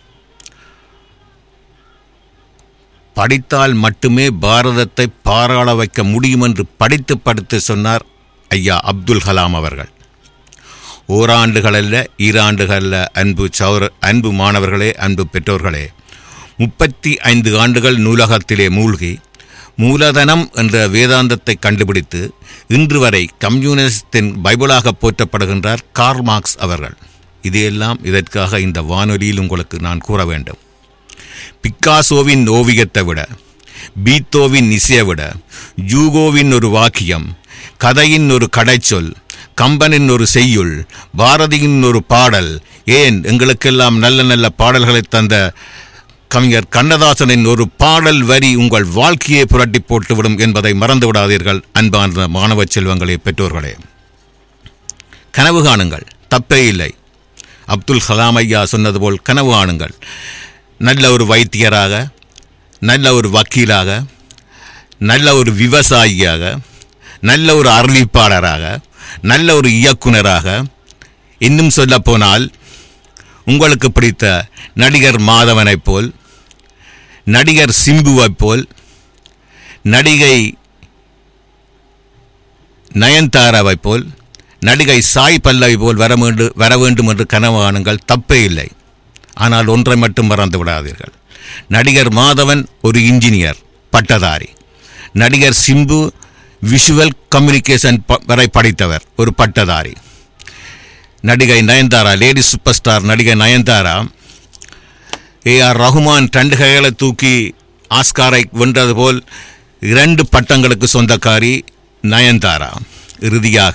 படித்தால் மட்டுமே பாரதத்தை பாராள வைக்க முடியும் என்று படித்து படித்து சொன்னார் ஐயா அப்துல் கலாம் அவர்கள் ஓராண்டுகள் அல்ல ஈராண்டுகள் அல்ல அன்பு சௌர அன்பு மாணவர்களே அன்பு பெற்றோர்களே முப்பத்தி ஐந்து ஆண்டுகள் நூலகத்திலே மூழ்கி மூலதனம் என்ற வேதாந்தத்தை கண்டுபிடித்து இன்று வரை கம்யூனிஸ்டின் பைபிளாக போற்றப்படுகின்றார் கார்ல் மார்க்ஸ் அவர்கள் இதையெல்லாம் இதற்காக இந்த வானொலியில் உங்களுக்கு நான் கூற வேண்டும் பிக்காசோவின் ஓவியத்தை விட பீத்தோவின் இசையை விட ஜூகோவின் ஒரு வாக்கியம் கதையின் ஒரு கடைச்சொல் கம்பனின் ஒரு செய்யுள் பாரதியின் ஒரு பாடல் ஏன் எங்களுக்கெல்லாம் நல்ல நல்ல பாடல்களை தந்த கவிஞர் கண்ணதாசனின் ஒரு பாடல் வரி உங்கள் வாழ்க்கையை புரட்டி போட்டுவிடும் என்பதை மறந்து விடாதீர்கள் அன்பார்ந்த மாணவ செல்வங்களே பெற்றோர்களே கனவு காணுங்கள் தப்பே இல்லை அப்துல் கலாம் ஐயா சொன்னது போல் கனவு காணுங்கள் நல்ல ஒரு வைத்தியராக நல்ல ஒரு வக்கீலாக நல்ல ஒரு விவசாயியாக நல்ல ஒரு அறிவிப்பாளராக நல்ல ஒரு இயக்குனராக இன்னும் சொல்லப்போனால் உங்களுக்கு பிடித்த நடிகர் மாதவனைப் போல் நடிகர் சிம்புவைப் போல் நடிகை நயன்தாராவைப் போல் நடிகை சாய் பல்லவி போல் வர வேண்டும் வர வேண்டும் என்று கனவு காணுங்கள் தப்பே இல்லை ஆனால் ஒன்றை மட்டும் மறந்து விடாதீர்கள் நடிகர் மாதவன் ஒரு இன்ஜினியர் பட்டதாரி நடிகர் சிம்பு விஷுவல் கம்யூனிகேஷன் ப- வரை படித்தவர் ஒரு பட்டதாரி நடிகை நயன்தாரா லேடி சூப்பர் ஸ்டார் நடிகை நயன்தாரா ஏ ஆர் ரகுமான் ரெண்டு கைகளை தூக்கி ஆஸ்காரை வென்றது போல் இரண்டு பட்டங்களுக்கு சொந்தக்காரி நயன்தாரா இறுதியாக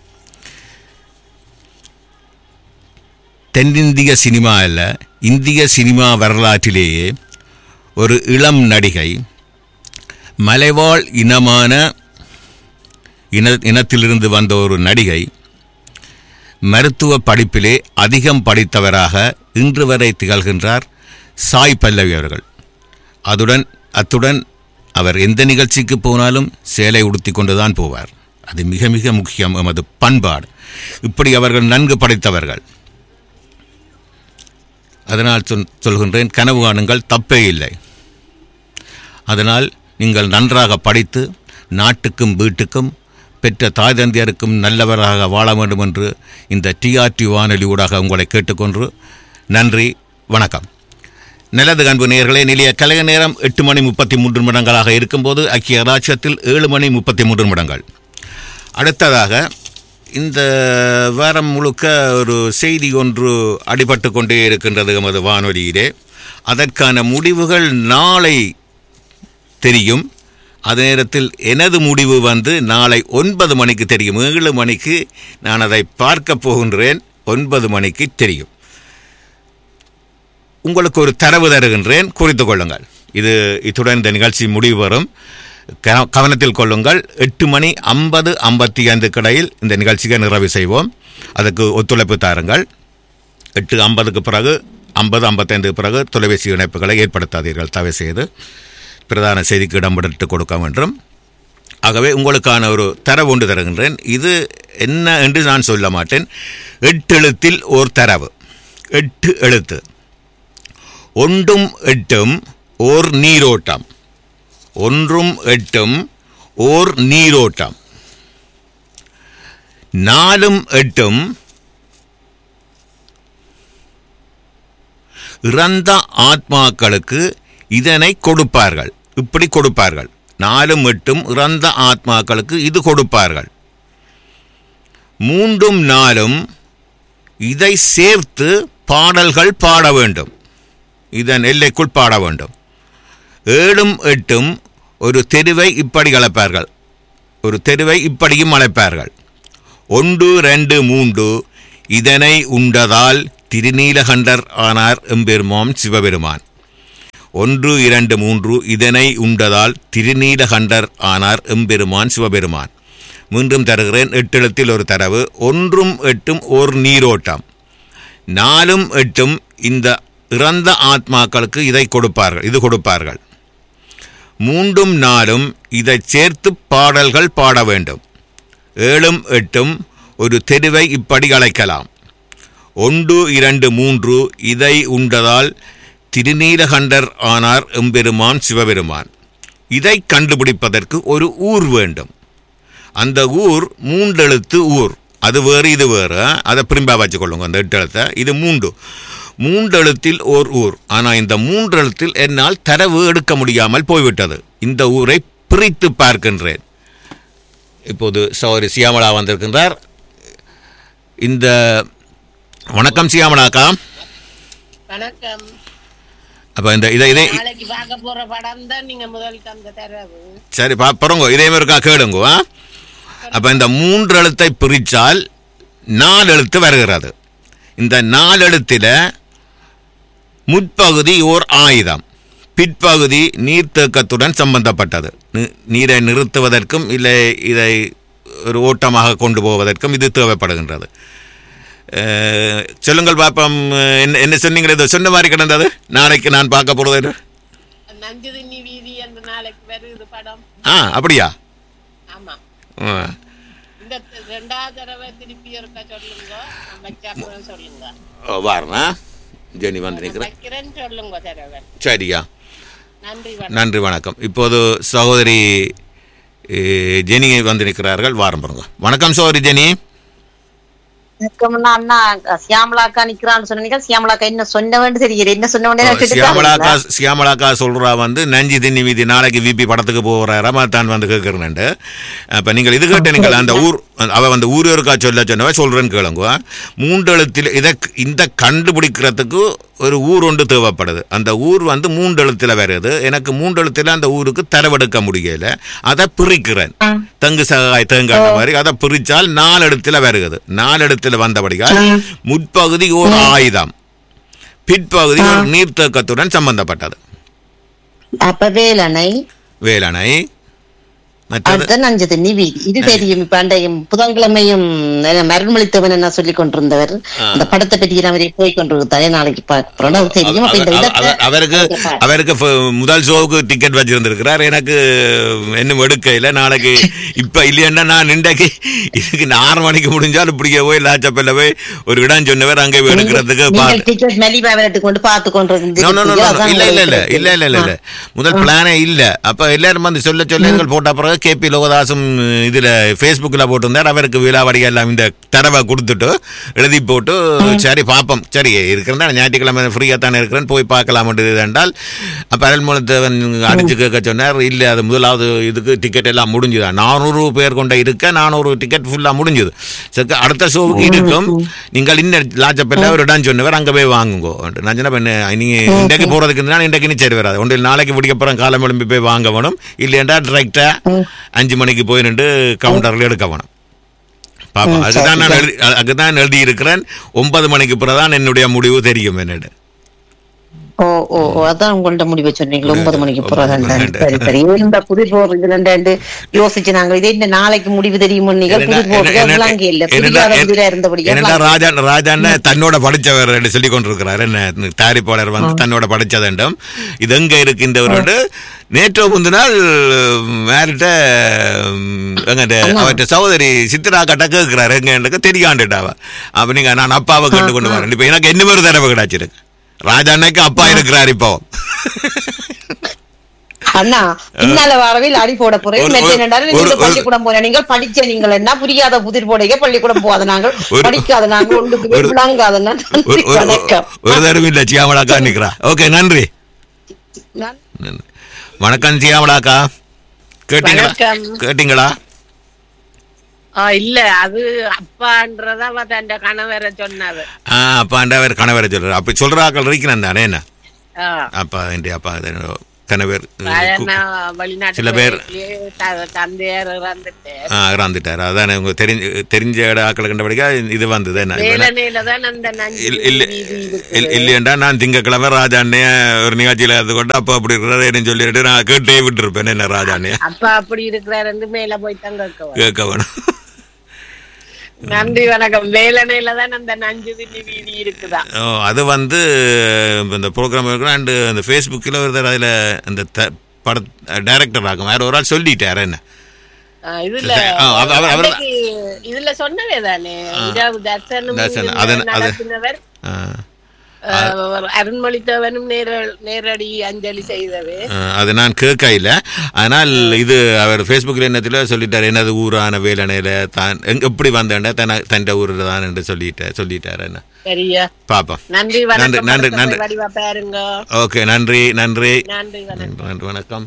தென்னிந்திய சினிமா அல்ல இந்திய சினிமா வரலாற்றிலேயே ஒரு இளம் நடிகை மலைவாழ் இனமான இன இனத்திலிருந்து வந்த ஒரு நடிகை மருத்துவ படிப்பிலே அதிகம் படித்தவராக இன்று வரை திகழ்கின்றார் சாய் பல்லவி அவர்கள் அதுடன் அத்துடன் அவர் எந்த நிகழ்ச்சிக்கு போனாலும் சேலை உடுத்தி கொண்டுதான் போவார் அது மிக மிக முக்கியம் எமது பண்பாடு இப்படி அவர்கள் நன்கு படித்தவர்கள் அதனால் சொல் சொல்கின்றேன் கனவு காணுங்கள் தப்பே இல்லை அதனால் நீங்கள் நன்றாக படித்து நாட்டுக்கும் வீட்டுக்கும் பெற்ற தாய் தந்தையருக்கும் நல்லவராக வாழ வேண்டும் என்று இந்த டிஆர்டி வானொலி ஊடாக உங்களை கேட்டுக்கொண்டு நன்றி வணக்கம் நல்லது அன்பு நேயர்களே நிலைய கலைய நேரம் எட்டு மணி முப்பத்தி மூன்று நிமிடங்களாக இருக்கும்போது ஐக்கிய ராஜ்யத்தில் ஏழு மணி முப்பத்தி மூன்று நிமிடங்கள் அடுத்ததாக இந்த வாரம் முழுக்க ஒரு செய்தி ஒன்று அடிபட்டு கொண்டே இருக்கின்றது எமது வானொலியிலே அதற்கான முடிவுகள் நாளை தெரியும் அதே நேரத்தில் எனது முடிவு வந்து நாளை ஒன்பது மணிக்கு தெரியும் ஏழு மணிக்கு நான் அதை பார்க்க போகின்றேன் ஒன்பது மணிக்கு தெரியும் உங்களுக்கு ஒரு தரவு தருகின்றேன் குறித்து கொள்ளுங்கள் இது இத்துடன் இந்த நிகழ்ச்சி முடிவு வரும் க- கவனத்தில் கொள்ளுங்கள் எட்டு மணி ஐம்பது ஐம்பத்தி ஐந்து கடையில் இந்த நிகழ்ச்சியை நிறைவு செய்வோம் அதுக்கு ஒத்துழைப்பு தாருங்கள் எட்டு ஐம்பதுக்கு பிறகு ஐம்பது ஐம்பத்தைந்துக்கு பிறகு தொலைபேசி இணைப்புகளை ஏற்படுத்தாதீர்கள் தயவு செய்து பிரதான செய்திக்கு இடம்பெற்று கொடுக்க வேண்டும் ஆகவே உங்களுக்கான ஒரு தரவு ஒன்று தருகின்றேன் இது என்ன என்று நான் சொல்ல மாட்டேன் எட்டு எழுத்தில் ஓர் தரவு எட்டு எழுத்து ஒன்றும் எட்டும் ஓர் நீரோட்டம் ஒன்றும் எட்டும் ஓர் நீரோட்டம் நாலும் எட்டும் இறந்த ஆத்மாக்களுக்கு இதனை கொடுப்பார்கள் இப்படி கொடுப்பார்கள் நாலும் எட்டும் இறந்த ஆத்மாக்களுக்கு இது கொடுப்பார்கள் மூன்றும் நாளும் இதை சேர்த்து பாடல்கள் பாட வேண்டும் இதன் எல்லைக்குள் பாட வேண்டும் ஏழும் எட்டும் ஒரு தெருவை இப்படி அழைப்பார்கள் ஒரு தெருவை இப்படியும் அழைப்பார்கள் ஒன்று ரெண்டு மூன்று இதனை உண்டதால் திருநீலகண்டர் ஆனார் எம்பெருமான் சிவபெருமான் ஒன்று இரண்டு மூன்று இதனை உண்டதால் திருநீலகண்டர் ஆனார் எம்பெருமான் சிவபெருமான் மீண்டும் தருகிறேன் எட்டெழுத்தில் ஒரு தரவு ஒன்றும் எட்டும் ஓர் நீரோட்டம் நாலும் எட்டும் இந்த இறந்த ஆத்மாக்களுக்கு இதை கொடுப்பார்கள் இது கொடுப்பார்கள் மூன்றும் நாளும் இதை சேர்த்து பாடல்கள் பாட வேண்டும் ஏழும் எட்டும் ஒரு தெருவை இப்படி அழைக்கலாம் ஒன்று இரண்டு மூன்று இதை உண்டதால் திருநீலகண்டர் ஆனார் எம்பெருமான் சிவபெருமான் இதை கண்டுபிடிப்பதற்கு ஒரு ஊர் வேண்டும் அந்த ஊர் மூன்றெழுத்து ஊர் அது வேறு இது வேறு அதை பிரிம்பா வச்சுக்கொள்ளுங்க அந்த எட்டு எழுத்தை இது மூன்று மூன்றெழுத்தில் ஓர் ஊர் ஆனால் இந்த மூன்றெழுத்தில் என்னால் தரவு எடுக்க முடியாமல் போய்விட்டது இந்த ஊரை பிரித்து பார்க்கின்றேன் இப்போது சௌரி சியாமலா வந்திருக்கின்றார் இந்த வணக்கம் சியாமலாக்கா வணக்கம் அப்போ இந்த இதை இதை நாளைக்கு பார்க்க போற படம் தான் நீங்க முதல் தந்த தரவு சரி பா பரங்கோ இதே மாதிரி இருக்கா கேளுங்க ஆ? அப்ப இந்த மூன்று எழுத்தை பிரித்தால் நாலு எழுத்து வருகிறது இந்த நாலு எழுத்தில் முற்பகுதி ஓர் ஆயுதம் பிற்பகுதி நீர்த்தேக்கத்துடன் சம்பந்தப்பட்டது நி- நீரை நிறுத்துவதற்கும் இல்லை இதை ஒரு ஓட்டமாக கொண்டு போவதற்கும் இது தேவைப்படுகின்றது அஹ், சொல்லுங்கள் பாப்பம் என்ன என்ன சொன்னீங்களே இதோ சொன்ன மாதிரி கிடந்தது நாளைக்கு நான் பார்க்க போகிறது நஞ்சு திண்ணி வீதி என்று நாளைக்கு வருது படம் ஆ அப்படியா ஆமா ஆ. இந்த ரெண்டாவது தடவை திருப்பி இருக்க சொல்லுங்க வச்ச அப்புறம் சொல்லுங்க ஓ, வாரணா ஜெனி வந்து நிற்கிறேன் வைக்கிறேன்னு சொல்லுங்க தடவை சரியா நன்றி வணக்கம் நன்றி வணக்கம் இப்போது சகோதரி ஏ, ஜெனி வந்து நிற்கிறார்கள் வாரம் பாருங்க வணக்கம் சகோதரி ஜெனி வணக்கம்னா அண்ணா சியாமலாக்கா நிக்கிறான்னு சொன்னீங்க சியாமலாக்கா என்ன சொன்ன வேண்டு தெரியல என்ன சொன்ன வேண்டிய சியாமலாக்கா சியாமலாக்கா சொல்றா வந்து நஞ்சி திண்ணி வீதி நாளைக்கு விபி படத்துக்கு போகிறாரா தான் வந்து கேட்குறேன்ட்டு அப்போ நீங்கள் இது கேட்ட நீங்கள் அந்த ஊர் அவ வந்து ஊர் இருக்கா சொல்ல சொன்னவ சொல்றேன்னு கேளுங்க மூன்று எழுத்தில் இதை இந்த கண்டுபிடிக்கிறதுக்கு ஒரு ஊர் ஒன்று தேவைப்படுது அந்த ஊர் வந்து மூன்று எழுத்தில் வருது எனக்கு மூன்று எழுத்தில் அந்த ஊருக்கு தரவெடுக்க முடியல அதை பிரிக்கிறேன் தங்கு சகாய் தேங்காய் மாதிரி அதை பிரிச்சால் நாலு இடத்துல வருகிறது நாலு இடத்துல வந்தபடியால் முற்பகுதி ஒரு ஆயுதம் பிற்பகுதி ஒரு நீர்த்தேக்கத்துடன் சம்பந்தப்பட்டது அப்ப வேலனை வேலணை மற்றது அடுத்த நஞ்சு தண்ணி வீதி இது தெரியும் இப்ப அண்டையும் புதன்கிழமையும் மரண்மளித்தவன் என்ன சொல்லி கொண்டிருந்தவர் அந்த படத்தை பற்றி அவரை போய் கொண்டிருந்தாரே நாளைக்கு பார்க்கிறோம் அது தெரியும் அப்ப இந்த அவ- இடத்தை அவ- அவருக்கு அவருக்கு ஃப- முதல் ஷோவுக்கு டிக்கெட் வச்சிருந்திருக்கிறார் எனக்கு இன்னும் எடுக்கையில் நாளைக்கு இப்ப இல்லையா நான் இன்றைக்கு இதுக்கு நான் ஆறு மணிக்கு முடிஞ்சால் இப்படியே போய் லாச்சப்பல்ல போய் ஒரு இடம் சொன்னவர் அங்கே போய் எடுக்கிறதுக்கு நீங்கள் பார்த்து டிக்கெட் மலிவா விரட்டு கொண்டு பார்த்து கொண்டு No, no, no, no, no. இல்ல இல்ல இல்ல இல்ல இல்ல இல்ல இல்ல முதல் பிளானே இல்ல அப்ப எல்லாரும் வந்து சொல்ல சொல்ல எங்கள் போட்ட பிறகு கேபி லோகதாசும் இதுல Facebookல போட்டிருந்தார் அவருக்கு விழாவடிகள் எல்லாம் இந்த தரவை கொடுத்துட்டு எழுதி போட்டு சரி பாப்போம் சரி இருக்கிறதா ஞாயிற்றுக்கிழமை ஃப்ரீயா தானே இருக்கிறேன் போய் பார்க்கலாம் என்றால் அப்ப அருள்மொழத்தவன் அடிச்சு கேட்க சொன்னார் இல்ல அது முதலாவது இதுக்கு டிக்கெட் எல்லாம் முடிஞ்சுதான் நானூறு பேர் கொண்ட இருக்க நானூறு டிக்கெட் ஃபுல்லா முடிஞ்சது சரி அடுத்த ஷோவுக்கு இருக்கும் நீங்கள் இன்னும் லாச்சப்பல்ல ஒரு இடம் சொன்னவர் அங்க போய் வாங்குங்கோ நான் சொன்ன பண்ண நீங்க இன்றைக்கு போறதுக்கு இருந்தா இன்றைக்கு நீ சரி வராது ஒன்றில் நாளைக்கு பிடிக்கப்புறம் காலம் எழும்பி போய் வாங்க வேணும் இல்லையண்டா டிரெக்டா அஞ்சு மணிக்கு போய் நின்று கவுண்டர்ல எடுக்க வேணும் பாப்பா அதுதான் நான் எழுதி அதுதான் எழுதி இருக்கிறேன் ஒன்பது மணிக்கு பிறகுதான் என்னுடைய முடிவு தெரியும் என்னடு ஓ ஓ ஓ, அதான் உங்கள்ட்ட முடிவு சொன்னீங்க ஒன்பது மணிக்கு ஒன்பது போறதா மணிக்கு. சரி சரி இந்த புது போர் இது ரெண்டு யோசிச்சு நாங்க இதே இந்த நாளைக்கு முடிவு தெரியுமோ நீங்க புது போர் விளங்க இல்ல புரியாத புதிரா இருந்தபடியா என்னடா ராஜா ராஜான்னு தன்னோட படிச்சவர் என்று சொல்லி கொண்டிருக்கிறார் என்ன தயாரிப்பாளர் வந்து தன்னோட படிச்சதண்டும் இது எங்க இருக்கின்றவரோடு நேற்றோ முந்தினால் மேரிட்ட எங்கிட்ட அவர்கிட்ட சகோதரி சித்ரா கட்ட கேட்கிறாரு எங்க எனக்கு தெரியாண்டுட்டாவ அப்ப நீங்க நான் அப்பாவை கண்டு கொண்டு வரேன் இப்ப எனக்கு என்ன மாதிரி தடவை கிடைச்சிருக்கு ராஜா அன்னைக்கு அப்பா இருக்கிறார் இப்போ அண்ணா இன்னால வரவில் அடி போட போறேன் ஒரு- மெத்த ஒரு- என்னடாரு ஒரு- நீங்க ஒரு- பள்ளிக்கூடம் போற நீங்கள் படிச்ச நீங்கள் என்ன புரியாத புதிர் போடையே பள்ளிக்கூடம் போகாத நாங்கள் ஒரு- படிக்காத நாங்கள் ஒன்றுக்கு ஒரு- விளங்காத ஒரு நன்றி ஒரு- வணக்கம் ஒரு தடவை இல்ல சியாமலாக்கா நிக்கிறா ஓகே நன்றி நான் நன்றி. வணக்கம் சியாமலாக்கா கேட்டீங்களா வணக்கம். கேட்டீங்களா ஆ, இல்ல அது அப்பான்றத அவ தன் கணவரை சொன்னது ஆ அப்பா அவர் கணவரை சொல்றாரு அப்படி சொல்றாக்கள் இருக்கிறேன் தானே என்ன ஆ. அப்பா என் அப்பா அது கணவர் சாதாரண வெளிநாட்டு சில பேர் வேலைக்கு த- தந்தையார் இறந்துட்டு ஆ, இறந்துட்டாரு அதானே உங்க தெரிஞ்ச தெரிஞ்ச ஆக்கள் கண்டபடிக்கா இது வந்தது என்ன இப்ப நான் வேலனையில தான் அந்த நஞ்சு இல்ல- இல்ல- வீதி இருக்குது. இல்ல- இல்லையேண்டா நான் திங்கக்கிழமை ராஜா அண்ணைய ஒரு நிகழ்ச்சியில இருந்து கொண்டு அப்பா அப்படி இருக்கிறாருன்னு சொல்லிட்டு நான் கேட்டே விட்டுருப்பேன் என்ன ராஜா அண்ணைய அப்பா அப்படி இருக்கிறாரு மேல போய் தான் கேட்க கேட்க வேணும் நன்றி வணக்கம் வேலனையில தான் அந்த நஞ்சு திண்ணி வீதி இருக்குதா ஓ, அது வந்து இந்த ப்ரோக்ராம் இருக்கிறோம் அண்டு அந்த ஃபேஸ்புக்கில் ஒருத்தர் அதில் அந்த த பட டைரக்டர் ஆகும் வேற ஒரு ஆள் சொல்லிட்டார் என்ன ஆ, இதுல ஆ, அவர்- அவர்- அவர்- அன்னைக்கு இதுல சொன்னவே தானே இரவு தர்சனம் தர்சனம், இங்க அதன்- அது- நடத்தினவர் ஆ, ஆ, அருண்மொழித்தவனும் நேர நேரடி அஞ்சலி செய்தது ஆ, அது நான் கேட்க இல்லை ஆனால் இது அவர் ஃபேஸ்புக்கில் என்னத்தில் சொல்லிட்டார் எனது ஊரான வேலனையில் தான் எங்க எப்படி வந்தேன்டா தன தன் ஊரில் தான் என்று சொல்லிட்டார் சொல்லிட்டார் என்ன சரியா பார்ப்போம் நன்றி நன்றி வணக்கம் நன்றி படத்தை நன்றி போய் வடிவா பாருங்க ஓகே நன்றி நன்றி நன்றி வணக்கம் நன்றி வணக்கம்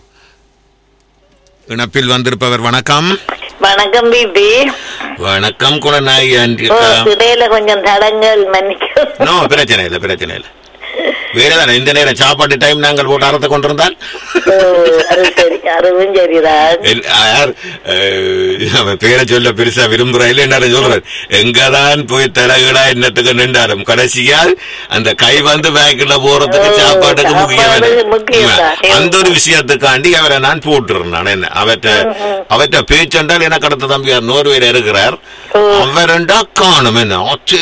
இணைப்பில் வந்திருப்பவர் வணக்கம் வணக்கம் பிபி வணக்கம் குணநாயகி ஆண்டி ஓ இடையில கொஞ்சம் தடங்கள் மன்னிக்கும் நோ பிரச்சனை இல்லை பிரச்சனை இல்லை வேறதானே இந்த நேரம் சாப்பாட்டு டைம் நாங்கள் போட்டு அறத்தை கொண்டிருந்தால் ஓ, அது சரி அதுவும் சரிதான் எல்- யார் அஹ், அவன் பேரை சொல்ல பெருசா விரும்புறா இல்ல என்ன சொல்றாரு எங்கதான் போய் தலைகளா என்னத்துக்கு நின்றாலும் கடைசியா அந்த கை வந்து பேக்கில் போறதுக்கு ஓ, சாப்பாட்டுக்கு முக்கியம் சாப்பாடு என்ன? முக்கியம்தான். உண்மை. அந்த ஒரு விஷயத்துக்காண்டி அவரை நான் போட்டுருந்தான் என்ன அவற்ற அவற்ற பேச்சென்றால் எனக்கு அடுத்த தம்பியார் நோர்வேல இருக்கிறார் அவருண்டா காணும் என்ன ஆச்சு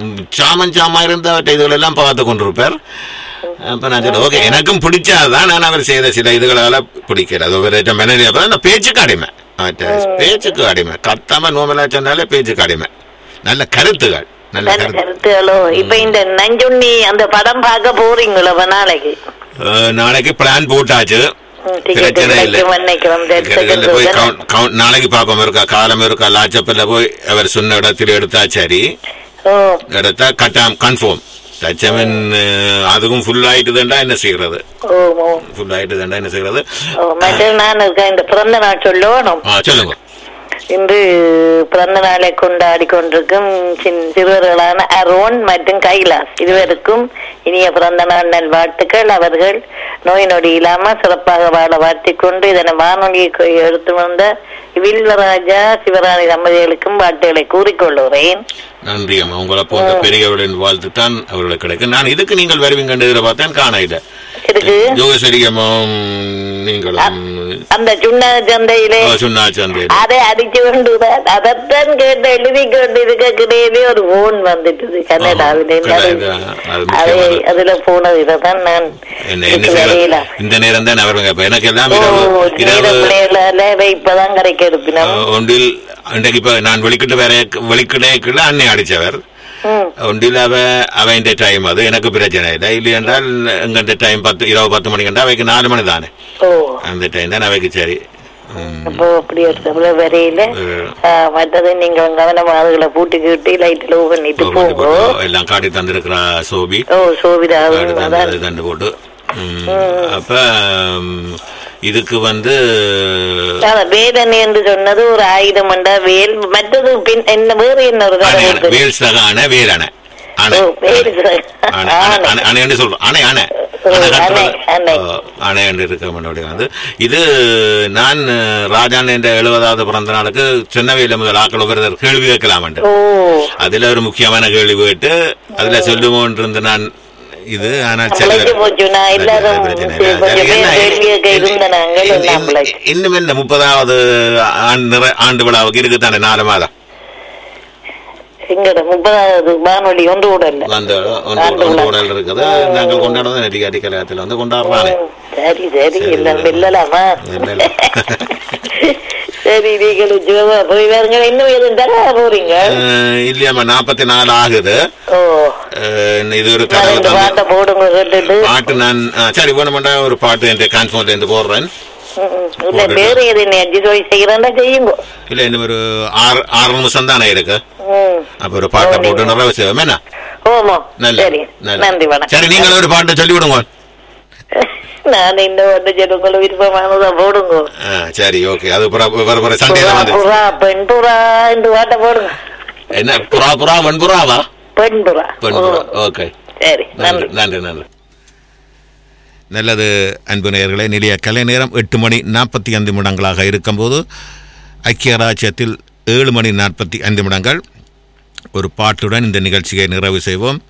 சாமன் சாமா இருந்த அவற்றை இதுகள் எல்லாம் பார்த்து கொண்டிருப்பார் அப்ப நான் சொல்ல ஓகே எனக்கும் பிடிச்சாதான் நான் அவர் செய்த சில இதுகளால பிடிக்கல அது ஒரு மனநிலை அப்ப அந்த பேச்சுக்கு அடிமை அவற்றை பேச்சுக்கு அடிமை கத்தாம நோமலா சொன்னாலே பேச்சுக்கு அடிமை நல்ல கருத்துகள் நல்ல நல்ல கருத்து கருத்துகளோ இப்ப இந்த நஞ்சுண்ணி அந்த படம் பார்க்க போறீங்களோ அப்ப நாளைக்கு அஹ், நாளைக்கு பிளான் போட்டாச்சு ம், ticket பிரச்சனை இல்லை கிடைக்கும் நினைக்கிறோம். That கிடைக்கல, போய் second கவுண்ட் கவுண்ட் நாளைக்கு பார்ப்போம் இருக்கா காலம் இருக்கா லாச்சப்பில் போய் அவர் சொன்ன இடத்துல எடுத்தா சரி ஓ எடுத்தா கட்டாம் கன்ஃபார்ம் தச்சமன் அதுக்கும் ஃபுல் ஆயிட்டுதுண்டா என்ன செய்யறது ஓ ஓ ஃபுல் ஆயிட்டுதுண்டா என்ன செய்யறது ஓ மற்ற நான் இருக்க இந்த பிறந்த நாள் சொல்லணும் ஆ சொல்லுங்க இன்று பிறந்த நாளை கொண்டாடி கொண்டிருக்கும் சின்- சிறுவர்களான அரோன் மற்றும் கைலாஸ் இருவருக்கும் இனிய பிறந்த நாள் நல்வாழ்த்துக்கள் அவர்கள் நோய் நொடி இல்லாம சிறப்பாக வாழ வாழ்த்திக் கொண்டு இதனை வானொலியை கொ- எடுத்து வந்த வில்வராஜா சிவராணி தம்பதிகளுக்கும் வாழ்த்துக்களை கூறிக்கொள்கிறேன் நன்றி அம்மா உங்களை போன்ற பெரியவர்களின் வாழ்த்து தான் அவர்களுக்கு கிடைக்கும் நான் இதுக்கு நீங்கள் வருவீங்க பார்த்தேன் காண இல்லை இருக்கு ஜோகேஸ்வரி அம்மாவும் நீங்களும் அந்த சுண்ண சந்தையிலே ஆ, சொன்னாச்சு அந்த இது. அதை அடிச்சு கொண்டு தான் அதைத்தான் கேட்டு எழுதி கொண்டு இருக்க கிடையவே ஒரு போன் வந்துட்டுது கனடாவில ஆ, கனடா, அது அது முக்கியமானது. அதுல போனது இதைத்தான் நான் என்ன என்ன இதுக்கு செய்யறது வரையில. இந்த நேரம் தான் அவர் இப்ப எனக்கு எல்லாம் ஓ, இரவு நேர இரவு பிள்ளைகளால இவை இப்பதான் கரைக்க எடுப்பினோம் அஹ், ஒன்றில் அன்றைக்கு இப்ப நான் வெளிக்கிட்டு வேற வெளிக்கிடக்குள்ள அன்னை அடிச்சவர் ம். ஒன்றில் அவ அவன் டைம் அது எனக்கு பிரச்சனை இல்லை இல்லை என்றால் எங்க டைம் பத்து இரவு பத்து மணிக்கு என்றால் அவைக்கு நாலு மணி தானே ஓ அந்த டைம் தான் அவைக்கு சரி ம். அப்போ அப்படி எடுத்த வரையில அஹ், ஆ, மற்றது நீங்க கவனமா அதுகளை பூட்டி கிட்டி லைட் லோ பண்ணிட்டு போட்டு போங்கோ போட்டு எல்லாம் காட்டி தந்திருக்கிறா சோபி ஓ சோபிதா காட்டி அதான் தந்து தண்டு போட்டு ம். அப்ப ம், இதுக்கு வந்து அதான் வேதனை என்று சொன்னது ஒரு ஆயுதம் என்றா வேல் மற்றது பின் என்ன வேறு என்ன ஒரு அணை கதை அணை இருக்கு? வேல் சகான வேலணை அணை ஓ, வேறு சகா. அணை அணை அணை அணைன்னு சொல்றோம் அணை அணை ஓ, அணை அணை, கட்டுறது. அணை. ஓ, அணை என்று இருக்க முன்னாடி வந்து இது நான் ராஜான் என்ற எழுபதாவது பிறந்த நாளுக்கு சின்னவையில முதல் ஆக்கள் ஒருத்தர் கேள்வி கேட்கலாம் ஓ அதுல ஒரு முக்கியமான கேள்வி கேட்டு அதுல சொல்லுவோம் இருந்து நான் இது ஆனால் சரி பிழைச்சு போச்சு நான் எல்லாரும் பிரச்சனை இல்லை. கொஞ்சம் சரி, என்ன, பேர் கேள்வி கேட்க இருந்த நாங்கள் இன்னும் எல்லாம் பிழைச்சு இன்னும் என்ன முப்பதாவது ஆண்டு ஆண்டு விழாவுக்கு இருக்குதானே நாலு மாதம் எங்கட முப்பதாவது வானொலி ஒன்று கூட இல்ல அந்த ஒன்று ஆண்டு ஒன்று விழா. உடல் இருக்குது நாங்கள் கொண்டாடுறது நெட்டிக்காட்டி கல்யாணத்தில் வந்து கொண்டாடுறானே ம், சரி சரி சரி, எல்லாம் சரி. வெல்லலாமா இல்ல, இல்ல. சரி நீங்கள் ஜோவா போய் பாருங்க இன்னும் எதுவும் தர போறீங்க அஹ், இல்லையாம்மா நாற்பத்தி நாலு ஆகுது ஓ அஹ், இது ஒரு நான் தடவை இந்த தந்து பாட்டை போடுங்க கேட்டுட்டு பாட்டு நான் அஹ், சரி வேணுமெண்டா ஒரு பாட்டு என் கான்ஃபோன்ல இருந்து போடுறேன் ம், ம். இல்ல வேறு எது நெஞ்சு ஜோய் செய்யறேன்னா செய்யுங்க இல்ல இன்னும் ஒரு ஆறு ஆறு நிமிஷம் தானே இருக்கு ம். அப்ப ஒரு பாட்டை போட்டு நிறைவு செய்வோம் என்ன ஓமோ நல்ல சரி நல்ல. நன்றி வணக்கம் சரி நீங்கள் ஒரு பாட்டை சொல்லி விடுங்க நான் இன்னும் ஒன்று சரி உங்களுக்கு விருப்பமானதா போடுங்க ஆ, சரி ஓகே அது புறா வர வர சண்டையில புறா வந்து புறா பெண் புறா இந்த பாட்டை போடுங்க என்ன புறா புறா வெண்புறாவா பெண் புறா வெண்புறா ஓ. ஓகே சரி நன்றி நன்றி நன்றி நன்றி நல்லது அன்பு நேயர்களே நிலைய கலை நேரம் எட்டு மணி நாற்பத்தி ஐந்து நிமிடங்களாக இருக்கும்போது ஐக்கிய ராஜ்யத்தில் ஏழு மணி நாற்பத்தி ஐந்து நிமிடங்கள் ஒரு பாட்டுடன் இந்த நிகழ்ச்சியை நிறைவு செய்வோம்